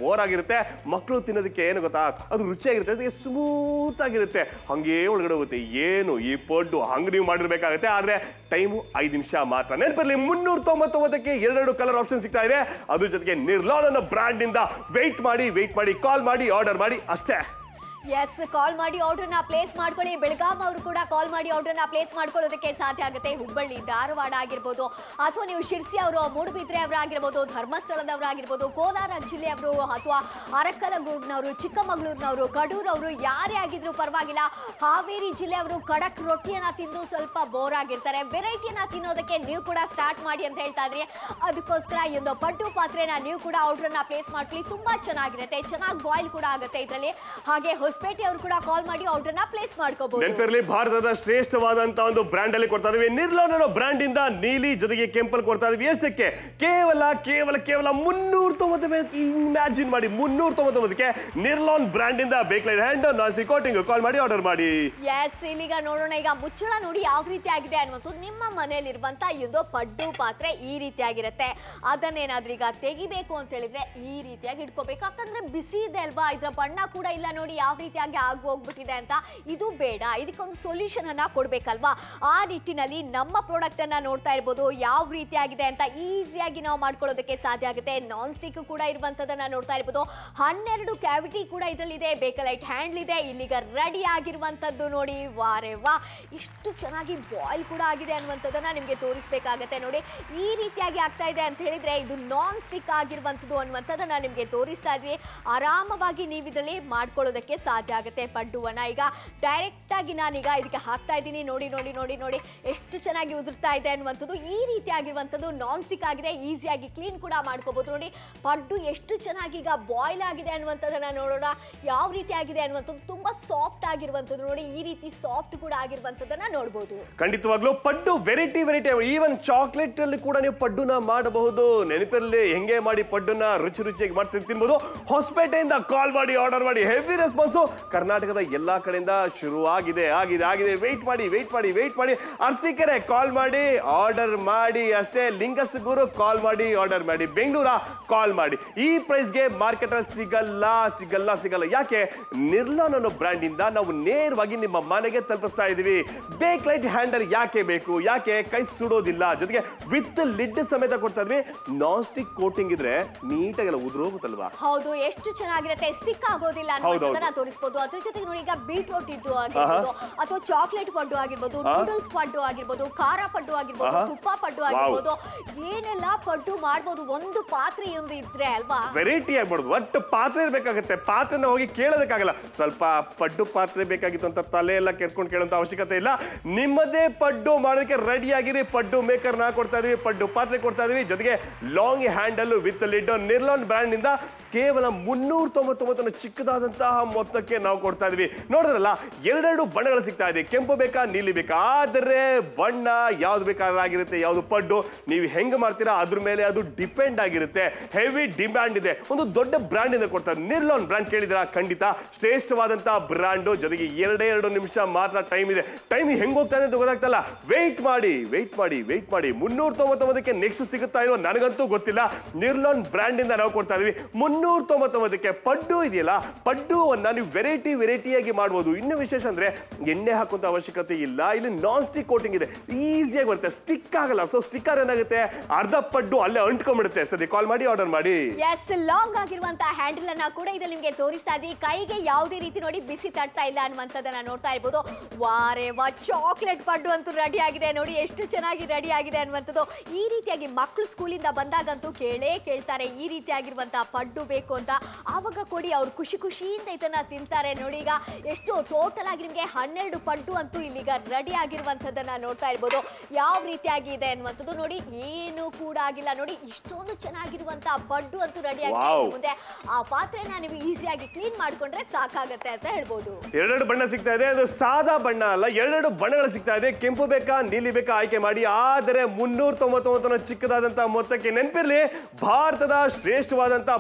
ಬೋರ್ ಆಗಿರುತ್ತೆ ಮಕ್ಕಳು ತಿನ್ನೋದಕ್ಕೆ ಏನು ಗೊತ್ತಾ ಅದು ರುಚಿಯಾಗಿರುತ್ತೆ ಅದಕ್ಕೆ ಸ್ಮೂತ್ ಆಗಿರುತ್ತೆ ಹಂಗೇ ಒಳಗಡೆ ಹೋಗುತ್ತೆ ಏನು ಈ ಪಡ್ಡು ಹಂಗೆ ನೀವು ಮಾಡಿರ್ಬೇಕಾಗುತ್ತೆ ಆದ್ರೆ ಟೈಮು ಐದು ನಿಮಿಷ ಮಾತ್ರ ನೆನಪಿರಲಿ ಮುನ್ನೂರ ತೊಂಬತ್ತೊಂಬತ್ತಕ್ಕೆ ಎರಡೆರಡು ಕಲರ್ ಆಪ್ಷನ್ ಸಿಗ್ತಾ ಇದೆ ಅದ್ರ ಜೊತೆಗೆ ನಿರ್ಲಾನ್ ಅನ್ನೋ ಬ್ರ್ಯಾಂಡ್ ಇಂದ ವೆಯ್ಟ್ ಮಾಡಿ ವೆಯ್ಟ್ ಮಾಡಿ ಕಾಲ್ ಮಾಡಿ ಆರ್ಡರ್ ಮಾಡಿ ಅಷ್ಟೇ ಎಸ್ ಕಾಲ್ ಮಾಡಿ ಆರ್ಡರ್ನ ಪ್ಲೇಸ್ ಮಾಡ್ಕೊಳ್ಳಿ ಬೆಳಗಾಂ ಅವರು ಕೂಡ ಕಾಲ್ ಮಾಡಿ ಆರ್ಡರ್ನ ಪ್ಲೇಸ್ ಮಾಡ್ಕೊಳ್ಳೋದಕ್ಕೆ ಸಾಧ್ಯ ಆಗುತ್ತೆ ಹುಬ್ಬಳ್ಳಿ ಧಾರವಾಡ ಆಗಿರ್ಬೋದು ಅಥವಾ ನೀವು ಶಿರ್ಸಿ ಅವರು ಮೂಡುಬಿದ್ರೆ ಅವರಾಗಿರ್ಬೋದು ಧರ್ಮಸ್ಥಳದವರಾಗಿರ್ಬೋದು ಕೋಲಾರ ಜಿಲ್ಲೆಯವರು ಅಥವಾ ಅರಕಲಗೂಡ್ನವರು ಚಿಕ್ಕಮಗಳೂರಿನವರು ಕಡೂರವರು ಯಾರೇ ಆಗಿದ್ರು ಪರವಾಗಿಲ್ಲ ಹಾವೇರಿ ಜಿಲ್ಲೆಯವರು ಖಡಕ್ ರೊಟ್ಟಿಯನ್ನ ತಿಂದು ಸ್ವಲ್ಪ ಬೋರ್ ಆಗಿರ್ತಾರೆ ವೆರೈಟಿಯನ್ನ ತಿನ್ನೋದಕ್ಕೆ ನೀವು ಕೂಡ ಸ್ಟಾರ್ಟ್ ಮಾಡಿ ಅಂತ ಹೇಳ್ತಾ ಇದ್ರಿ ಅದಕ್ಕೋಸ್ಕರ ಈ ಒಂದು ಪಡ್ಡು ಪಾತ್ರೆನ ನೀವು ಕೂಡ ಆರ್ಡರ್ನ ಪ್ಲೇಸ್ ಮಾಡ್ಕೊಳ್ಳಿ ತುಂಬಾ ಚೆನ್ನಾಗಿರುತ್ತೆ ಚೆನ್ನಾಗಿ ಬಾಯ್ಲ್ ಕೂಡ ಆಗುತ್ತೆ ಇದರಲ್ಲಿ ಹಾಗೆ ಹೊಸಪೇಟೆ ಅವರು ಕೂಡ ಕಾಲ್ ಮಾಡಿ ಆರ್ಡರ್ನ ಪ್ಲೇಸ್ ಮಾಡ್ಕೋಬಹುದು ನೆನಪಿರಲಿ ಭಾರತದ ಶ್ರೇಷ್ಠವಾದಂತ ಒಂದು ಬ್ರ್ಯಾಂಡ್ ಅಲ್ಲಿ ಕೊಡ್ತಾ ಇದೀವಿ ನಿರ್ಲಾನ್ ಅನ್ನೋ ಬ್ರ್ಯಾಂಡ್ ಇಂದ ನೀಲಿ ಜೊತೆಗೆ ಕೆಂಪಲ್ ಕೊಡ್ತಾ ಇದೀವಿ ಎಷ್ಟಕ್ಕೆ ಕೇವಲ ಕೇವಲ ಕೇವಲ ಮುನ್ನೂರ ತೊಂಬತ್ತೊಂಬತ್ತು ಇಮ್ಯಾಜಿನ್ ಮಾಡಿ ಮುನ್ನೂರ ತೊಂಬತ್ತೊಂಬತ್ತಕ್ಕೆ ನಿರ್ಲಾನ್ ಬ್ರ್ಯಾಂಡ್ ಇಂದ Bakelite hand nonstick coating call ಮಾಡಿ ಆರ್ಡರ್ ಮಾಡಿ ಎಸ್ ಇಲ್ಲಿಗ ನೋಡೋಣ ಈಗ ಮುಚ್ಚಳ ನೋಡಿ ಯಾವ ರೀತಿ ಆಗಿದೆ ಅನ್ನುವಂಥದ್ದು ನಿಮ್ಮ ಮನೆಯಲ್ಲಿರುವಂತ ಈ ಒಂದು ಪಡ್ಡು ಪಾತ್ರೆ ಈ ರೀತಿಯಾಗಿರುತ್ತೆ ಅದನ್ನೇನಾದ್ರೂ ಈಗ ತೆಗಿಬೇಕು ಅಂತ ಹೇಳಿದ್ರೆ ಈ ರೀತಿಯಾಗಿ ಇಟ್ಕೋಬೇಕು ಯಾಕಂದ್ರೆ ಬಿಸಿ ಇದೆ ಅಲ್ವಾ ಇದ್ರ ಬಣ್ಣ ಕೂಡ ಇಲ್ಲ ನೋಡಿ ಯಾವ ರೀತಿಯಾಗಿ ಆಗಿ ಹೋಗ್ಬಿಟ್ಟಿದೆ ಅಂತ ಇದು ಬೇಡ ಇದಕ್ಕೊಂದು ಸೊಲ್ಯೂಷನ್ ಅನ್ನ ಕೊಡ್ಬೇಕಲ್ವಾ ಆ ನಿಟ್ಟಿನಲ್ಲಿ ನಮ್ಮ ಪ್ರಾಡಕ್ಟ್ ಅನ್ನ ನೋಡ್ತಾ ಇರ್ಬೋದು ಯಾವ ರೀತಿಯಾಗಿದೆ ಅಂತ ಈಸಿಯಾಗಿ ನಾವು ಮಾಡ್ಕೊಳ್ಳೋದಕ್ಕೆ ಸಾಧ್ಯ ಆಗುತ್ತೆ ನಾನ್ ಸ್ಟಿಕ್ ಕೂಡ ಇರುವಂತದನ್ನ ನೋಡ್ತಾ ಇರ್ಬೋದು ಹನ್ನೆರಡು ಕ್ಯಾವಿಟಿ ಕೂಡ ಇದರಲ್ಲಿದೆ ಬೇಕಲೈಟ್ ಹ್ಯಾಂಡ್ಲ್ ಇದೆ ಇಲ್ಲಿಗ ರೆಡಿ ಆಗಿರುವಂತದ್ದು ನೋಡಿ ವಾರೆ ವಾ ಇಷ್ಟು ಚೆನ್ನಾಗಿ ಬಾಯ್ಲ್ ಕೂಡ ಆಗಿದೆ ಅನ್ನುವಂಥದ್ದನ್ನ ನಿಮಗೆ ತೋರಿಸ್ಬೇಕಾಗತ್ತೆ ನೋಡಿ ಈ ರೀತಿಯಾಗಿ ಆಗ್ತಾ ಇದೆ ಅಂತ ಹೇಳಿದ್ರೆ ಇದು ನಾನ್ ಸ್ಟಿಕ್ ಆಗಿರುವಂಥದ್ದು ಅನ್ನುವಂಥದ್ದನ್ನ ನಿಮಗೆ ತೋರಿಸ್ತಾ ಇದ್ವಿ ಆರಾಮವಾಗಿ ನೀವು ಇದರಲ್ಲಿ ಮಾಡ್ಕೊಳ್ಳೋದಕ್ಕೆ ಸಾಧ್ಯ ಆಗುತ್ತೆ ಪಡ್ಡುವನ್ನ ಈಗ ಡೈರೆಕ್ಟ್ ಆಗಿ ನಾನೀಗ ಇದಕ್ಕೆ ಹಾಕ್ತಾ ಇದ್ದೀನಿ ನೋಡಿ ನೋಡಿ ನೋಡಿ ನೋಡಿ ಎಷ್ಟು ಚೆನ್ನಾಗಿ ಉದುರ್ತಾ ಇದೆ ಅನ್ನುವಂಥದ್ದು ಈ ರೀತಿ ಆಗಿರುವಂಥದ್ದು ನಾನ್ ಸ್ಟಿಕ್ ಆಗಿದೆ ಈಸಿಯಾಗಿ ಕ್ಲೀನ್ ಕೂಡ ಮಾಡ್ಕೋಬಹುದು ನೋಡಿ ಪಡ್ಡು ಎಷ್ಟು ಚೆನ್ನಾಗಿ ಈಗ ಬಾಯ್ಲ್ ಆಗಿದೆ ಅನ್ನುವಂಥದ್ದನ್ನ ನೋಡೋಣ ಯಾವ ರೀತಿ ಆಗಿದೆ ಅನ್ನುವಂಥದ್ದು ತುಂಬಾ ಸಾಫ್ಟ್ ಆಗಿರುವಂಥದ್ದು ನೋಡಿ ಈ ರೀತಿ ಸಾಫ್ಟ್ ಕೂಡ ಆಗಿರುವಂಥದ್ದನ್ನ ನೋಡ್ಬೋದು ಖಂಡಿತವಾಗ್ಲೂ ಪಡ್ಡು ವೆರೈಟಿ ವೆರೈಟಿ ಈವನ್ ಚಾಕ್ಲೇಟ್ ಅಲ್ಲಿ ಕೂಡ ನೀವು ಪಡ್ಡುನ ಮಾಡಬಹುದು ನೆನಪಿರಲಿ ಹೆಂಗೆ ಮಾಡಿ ಪಡ್ಡುನ ರುಚಿ ರುಚಿಯಾಗಿ ಮಾಡ್ತೀನಿ ತಿನ್ಬೋದು ಹೊಸಪೇಟೆಯಿಂದ ಕಾಲ್ ಮಾಡಿ ಆರ್ಡರ್ ಮಾಡಿ ಹೆವಿ ರೆಸ್ಪಾನ್ಸು ಕರ್ನಾಟಕದ ಎಲ್ಲಾ ಕಡೆಯಿಂದ ಶುರು ಆಗಿದೆ ಆಗಿದೆ ಆಗಿದೆ ವೆಯ್ಟ್ ಮಾಡಿ ವೆಯ್ಟ್ ಮಾಡಿ ವೆಯ್ಟ್ ಮಾಡಿ ಅರ್ಸಿಕೆರೆ ಕಾಲ್ ಮಾಡಿ ಆರ್ಡರ್ ಮಾಡಿ ಅಷ್ಟೇ ಲಿಂಗಸ್ಗೂರು ಕಾಲ್ ಮಾಡಿ ಆರ್ಡರ್ ಮಾಡಿ ಬೆಂಗಳೂರ ಕಾಲ್ ಮಾಡಿ ಈ ಪ್ರೈಸ್ಗೆ ಮಾರ್ಕೆಟ್ ಅಲ್ಲಿ ಸಿಗಲ್ಲ ಸಿಗಲ್ಲ ಸಿಗಲ್ಲ ಯಾಕೆ ನಿರ್ಲಾನ್ ಅನ್ನೋ ಬ್ರ್ಯಾಂಡ್ ಇಂದ ನಾವು ನೇರವಾಗಿ ನಿಮ್ಮ ಮನೆಗೆ ತಲುಪಿಸ್ತಾ ಇದೀವಿ ಬೇಕ್ ಲೈಟ್ ಹ್ಯಾಂಡಲ್ ಯಾಕೆ ಬೇಕು ಯಾಕೆ ಕೈ ಸುಡೋದಿಲ್ಲ ಜೊತೆಗೆ ವಿತ್ ಲಿಡ್ ಸಮೇತ ಕೊಡ್ತಾ ಇದ್ವಿ ನಾನ್ ಸ್ಟಿಕ್ ಕೋಟಿಂಗ್ ಇದ್ರೆ ನೀಟಾಗೆಲ್ಲ ಉದುರೋಗುತ್ತಲ್ವಾ ಹೌದು ಎಷ್ಟು ಚೆನ್ನಾಗಿರುತ್ತೆ ಸ್ಟಿಕ್ ಆಗೋದಿಲ್ಲ ಹೌದು, ಅನ್ನೋದನ್ನ ತೋರಿಸಬಹುದು ಅದ್ರ ಜೊತೆಗೆ ನೋಡಿ ಈಗ ಬೀಟ್ರೋಟ್ ಇದ್ದು ಆಗಿರ್ಬೋದು ಅಥವಾ ಚಾಕ್ಲೇಟ್ ಪಡ್ಡು ಆಗಿರ್ಬೋದು ನೂಡಲ್ಸ್ ಪಡ್ಡು ಆಗಿರ್ಬೋದು ಖಾರ ಪಡ್ಡು ಆಗಿರ್ಬೋದು ಆಹಾ. ತುಪ್ಪ ಪಡ್ಡು ಆಗಿರ್ಬೋದು ಏನೆಲ್ಲ ಪಡ್ಡು ಮಾಡ್ಬೋದು ಒಂದು ಪಾತ್ರೆ ಒಂದು ಇದ್ರೆ ಅಲ್ವಾ ವೆರೈಟಿ ಆಗ್ಬಾರ್ದು ಒಟ್ಟು ಪಾತ್ರೆ ಇರ್ಬೇಕಾಗತ್ತೆ ಪಾತ್ರೆನ ಹೋಗಿ ಕೇಳೋದಕ್ಕಾಗಲ್ಲ ಸ್ವಲ್ಪ ಪಡ್ಡು ಪಾತ್ರೆ ಬೇಕಾಗಿತ್ತು ಅಂತ ತಲೆ ಎಲ್ಲ ಕೆರ್ಕೊಂಡು ಕೇಳೋಂತ ಅವಶ್ಯಕತೆ ಇಲ್ಲ ನಿಮ್ಮದೇ ಪಡ್ಡು ಮಾಡೋದಕ್ಕೆ ರೆಡಿ ಆಗಿರಿ ಪಡ್ಡು ಮೇಕರ್ ನಾ ಕೊಡ್ತಾ ಇದೀವಿ ಪಡ್ಡು ಪಾತ್ರೆ ಕೊಡ್ತಾ ಇದೀವಿ ಜೊತೆಗೆ long handle with lid Nirlon brand ಇಂದ ಕೇವಲ ಮುನ್ನೂರ ತೊಂಬತ್ತೊಂಬತ್ತನ್ನು ಚಿಕ್ಕದಾದಂತಹ ಮೊತ್ತಕ್ಕೆ ನಾವು ಕೊಡ್ತಾ ಇದೀವಿ ನೋಡಿದ್ರಲ್ಲ ಎರಡೆರಡು ಬಣ್ಣಗಳು ಸಿಗ್ತಾ ಇದೆ ಕೆಂಪು ಬೇಕಾ ನೀಲಿ ಬೇಕಾ ಆದರೆ ಬಣ್ಣ ಯಾವ್ದು ಬೇಕಾದಾಗಿರುತ್ತೆ ಯಾವ್ದು ಪಡ್ಡು ನೀವು ಹೆಂಗ್ ಮಾಡ್ತೀರಾ ಅದ್ರ ಮೇಲೆ ಅದು ಡಿಪೆಂಡ್ ಆಗಿರುತ್ತೆ ಹೆವಿ ಡಿಮ್ಯಾಂಡ್ ಇದೆ ಒಂದು ದೊಡ್ಡ ಬ್ರ್ಯಾಂಡ್ ಇಂದ ಕೊಡ್ತಾರೆ ನಿರ್ಲಾನ್ ಬ್ರ್ಯಾಂಡ್ ಕೇಳಿದ್ರ ಖಂಡಿತ ಶ್ರೇಷ್ಠವಾದಂತಹ ಬ್ರ್ಯಾಂಡು ಜೊತೆಗೆ ಎರಡೇ ಎರಡು ನಿಮಿಷ ಮಾತ್ರ ಟೈಮ್ ಇದೆ ಟೈಮ್ ಹೆಂಗ್ ಹೋಗ್ತಾ ಇದೆ ಅಂತ ಗೊತ್ತಾಗ್ತಲ್ಲ ವೆಯ್ಟ್ ಮಾಡಿ ವೆಯ್ಟ್ ಮಾಡಿ ವೆಯ್ಟ್ ಮಾಡಿ ಮುನ್ನೂರ ತೊಂಬತ್ತೊಂಬತ್ತಕ್ಕೆ ನೆಕ್ಸ್ಟ್ ಸಿಗುತ್ತಾ ಇಲ್ವೋ ನನಗಂತೂ ಗೊತ್ತಿಲ್ಲ ನಿರ್ಲಾನ್ ಬ್ರ್ಯಾಂಡ್ ಇಂದ ನಾವು ಕೊಡ್ತಾ ಇದೀವಿ ಮುನ್ನೂರ ತೊಂಬತ್ತೊಂಬತ್ತಕ್ಕೆ ಪಡ್ಡು ಇದೆಯಲ್ಲ ಪಡ್ಡುವನ್ನ ನೀವು ವೆರೈಟಿ ವೆರೈಟಿಯಾಗಿ ಮಾಡ್ಬೋದು ಇನ್ನು ವಿಶೇಷ ಅಂದ್ರೆ ಎಣ್ಣೆ ಹಾಕುವಂತ ಅವಶ್ಯಕತೆ ಇಲ್ಲ ಇಲ್ಲಿ ನಾನ್ ಸ್ಟಿಕ್ ಕೋಟಿಂಗ್ ಇದೆ ಈಸಿಯಾಗಿ ಬರುತ್ತೆ ಸ್ಟಿಕ್ ಆಗಲ್ಲ ಸೊ ಸ್ಟಿಕ್ಕರ್ ಏನಾಗುತ್ತೆ ಅರ್ಧ ಪಡ್ಡು ಅಲ್ಲೇ ಅಂಟ್ಕೊಂಡ್ಬಿಡುತ್ತೆ ಸರಿ ಕಾಲ್ ಮಾಡಿ ಆರ್ಡರ್ ಮಾಡಿ ಎಸ್ ಲಾಂಗ್ ಆಗಿರುವಂತಹ ಹ್ಯಾಂಡಲ್ ಅನ್ನ ಕೂಡ ಇದ್ರಲ್ಲಿ ನಿಮಗೆ ತೋರಿಸ್ತಾ ಇದ್ದೀವಿ ಕೈಗೆ ಯಾವುದೇ ರೀತಿ ನೋಡಿ ಬಿಸಿ ತಡ್ತಾ ಇಲ್ಲ ಅನ್ನುವಂಥದ್ದನ್ನ ನೋಡ್ತಾ ಇರ್ಬೋದು ವಾರೆ ವಾ ಚಾಕ್ಲೇಟ್ ಪಡ್ಡು ಅಂತೂ ರೆಡಿ ಆಗಿದೆ ನೋಡಿ ಎಷ್ಟು ಚೆನ್ನಾಗಿ ರೆಡಿ ಆಗಿದೆ ಅನ್ನುವಂಥದ್ದು ಈ ರೀತಿಯಾಗಿ ಮಕ್ಕಳು ಸ್ಕೂಲಿಂದ ಬಂದಾಗಂತೂ ಕೇಳೇ ಕೇಳ್ತಾರೆ ಈ ರೀತಿಯಾಗಿರುವಂತಹ ಪಡ್ಡು ಬೇಕು ಅಂತ ಆವಾಗ ಕೊಡಿ ಅವ್ರು ಖುಷಿ ಖುಷಿಯಿಂದ ಇದನ್ನ ತಿಂತಾರೆ ನೋಡಿ ಈಗ ಎಷ್ಟು ಟೋಟಲ್ ಆಗಿ ನಿಮಗೆ ಹನ್ನೆರಡು ಪಡ್ಡು ಅಂತೂ ಇಲ್ಲಿಗ ರೆಡಿ ಆಗಿರುವಂಥದ್ದನ್ನ ನೋಡ್ತಾ ಇರ್ಬೋದು ಯಾವ ರೀತಿಯಾಗಿ ಇದೆ ಅನ್ನುವಂಥದ್ದು ನೋಡಿ ಏನು ಕೂಡ ಆಗಿಲ್ಲ ನೋಡಿ ಇಷ್ಟೊಂದು ಚೆನ್ನಾಗಿರುವಂತಹ ಪಡ್ಡು ಅಂತೂ ರೆಡಿ ಆಗಿದೆ Wow. ಮುಂದೆ ಆ ಪಾತ್ರೆನ ನೀವು ಈಸಿಯಾಗಿ ಕ್ಲೀನ್ ಮಾಡ್ಕೊಂಡ್ರೆ ಸಾಕಾಗತ್ತೆ ಅಂತ ಹೇಳ್ಬೋದು ಎರಡೆರಡು ಬಣ್ಣ ಸಿಗ್ತಾ ಇದೆ ಅದು ಸಾದಾ ಬಣ್ಣ ಅಲ್ಲ ಎರಡೆರಡು ಬಣ್ಣಗಳು ಸಿಗ್ತಾ ಇದೆ ಕೆಂಪು ಬೇಕಾ ನೀಲಿ ಬೇಕಾ ಆಯ್ಕೆ ಮಾಡಿ ಆದರೆ ಮುನ್ನೂರ ತೊಂಬತ್ತೊಂಬತ್ತನ ಚಿಕ್ಕದಾದಂತಹ ಮೊತ್ತಕ್ಕೆ ನೆನಪಿರ್ಲಿ ಭಾರತದ ಶ್ರೇಷ್ಠವಾದಂತಹ ಬ್ರ್ಯಾಂಡು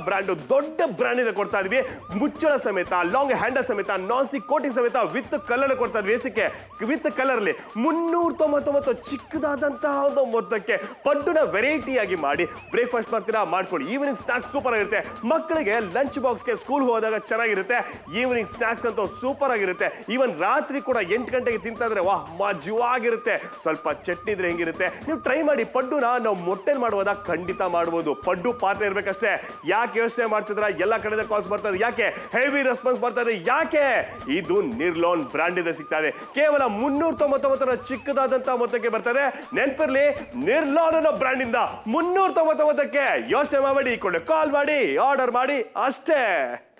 ದೊಡ್ಡ ಬ್ರ್ಯಾಂಡ್ ಇದೆ ಕೊಡ್ತಾ ಇದೀವಿ ಮುಚ್ಚಳ ಸಮೇತ ಲಾಂಗ್ ಹ್ಯಾಂಡಲ್ ಸಮೇತ ನಾನ್ ಸ್ಟಿಕ್ ಕೋಟಿಂಗ್ ಸಮೇತ ವಿತ್ ಕಲರ್ ಕೊಡ್ತಾ ಇದ್ವಿ ಎಷ್ಟಕ್ಕೆ ವಿತ್ ಕಲರ್ ಅಲ್ಲಿ ಮುನ್ನೂರ ತೊಂಬತ್ತೊಂಬತ್ತು ಚಿಕ್ಕದಾದಂತಹ ಒಂದು ಮೊತ್ತಕ್ಕೆ ಪಡ್ಡುನ ವೆರೈಟಿ ಆಗಿ ಮಾಡಿ ಬ್ರೇಕ್ಫಾಸ್ಟ್ ಮಾಡ್ತೀರಾ ಮಾಡ್ಕೊಳ್ಳಿ ಈವ್ನಿಂಗ್ ಸ್ನಾಕ್ಸ್ ಸೂಪರ್ ಆಗಿರುತ್ತೆ ಮಕ್ಕಳಿಗೆ ಲಂಚ್ ಬಾಕ್ಸ್ಗೆ ಸ್ಕೂಲ್ ಹೋದಾಗ ಚೆನ್ನಾಗಿರುತ್ತೆ ಈವ್ನಿಂಗ್ ಸ್ನಾಕ್ಸ್ ಅಂತೂ ಸೂಪರ್ ಆಗಿರುತ್ತೆ ಈವನ್ ರಾತ್ರಿ ಕೂಡ ಎಂಟು ಗಂಟೆಗೆ ತಿಂತಾದ್ರೆ ವಾಹ್ ಮಜವಾಗಿರುತ್ತೆ ಸ್ವಲ್ಪ ಚಟ್ನಿ ಇದ್ರೆ ಹೆಂಗಿರುತ್ತೆ ನೀವು ಟ್ರೈ ಮಾಡಿ ಪಡ್ಡುನ ನಾವು ಮೊಟ್ಟೆ ಮಾಡುವುದ ಖಂಡಿತ ಮಾಡ್ಬೋದು ಪಡ್ಡು ಪಾತ್ರೆ ಇರ್ಬೇಕಷ್ಟೇ ಯಾಕೆ ಯೋಚನೆ ಮಾಡ್ತಿದ್ರ ಎಲ್ಲ ಕಡೆ ಕಾಲ್ಸ್ ಬರ್ತಾ ಇದೆ ಯಾಕೆ ಹೆವಿ ರೆಸ್ಪಾನ್ಸ್ ಬರ್ತಾ ಇದೆ ಯಾಕೆ ಇದು ನಿರ್ಲೋನ್ ಬ್ರಾಂಡ್ ಇದೆ ಸಿಗ್ತಾ ಇದೆ ಕೇವಲ ಮುನ್ನೂರ ತೊಂಬತ್ತೊಂಬತ್ತರ ಚಿಕ್ಕದಾದಂತಹ ಮೊತ್ತಕ್ಕೆ ಬರ್ತದೆ ನೆನಪಿರ್ಲಿ ನಿರ್ಲೋನ್ ಅನ್ನೋ ಬ್ರಾಂಡ್ ಇಂದ ಮುನ್ನೂರ ತೊಂಬತ್ತೊಂಬತ್ತಕ್ಕೆ ಯೋಚನೆ ಮಾಡಬೇಡಿ ಈ ಕಾಲ್ ಮಾಡಿ ಆರ್ಡರ್ ಮಾಡಿ ಅಷ್ಟೇ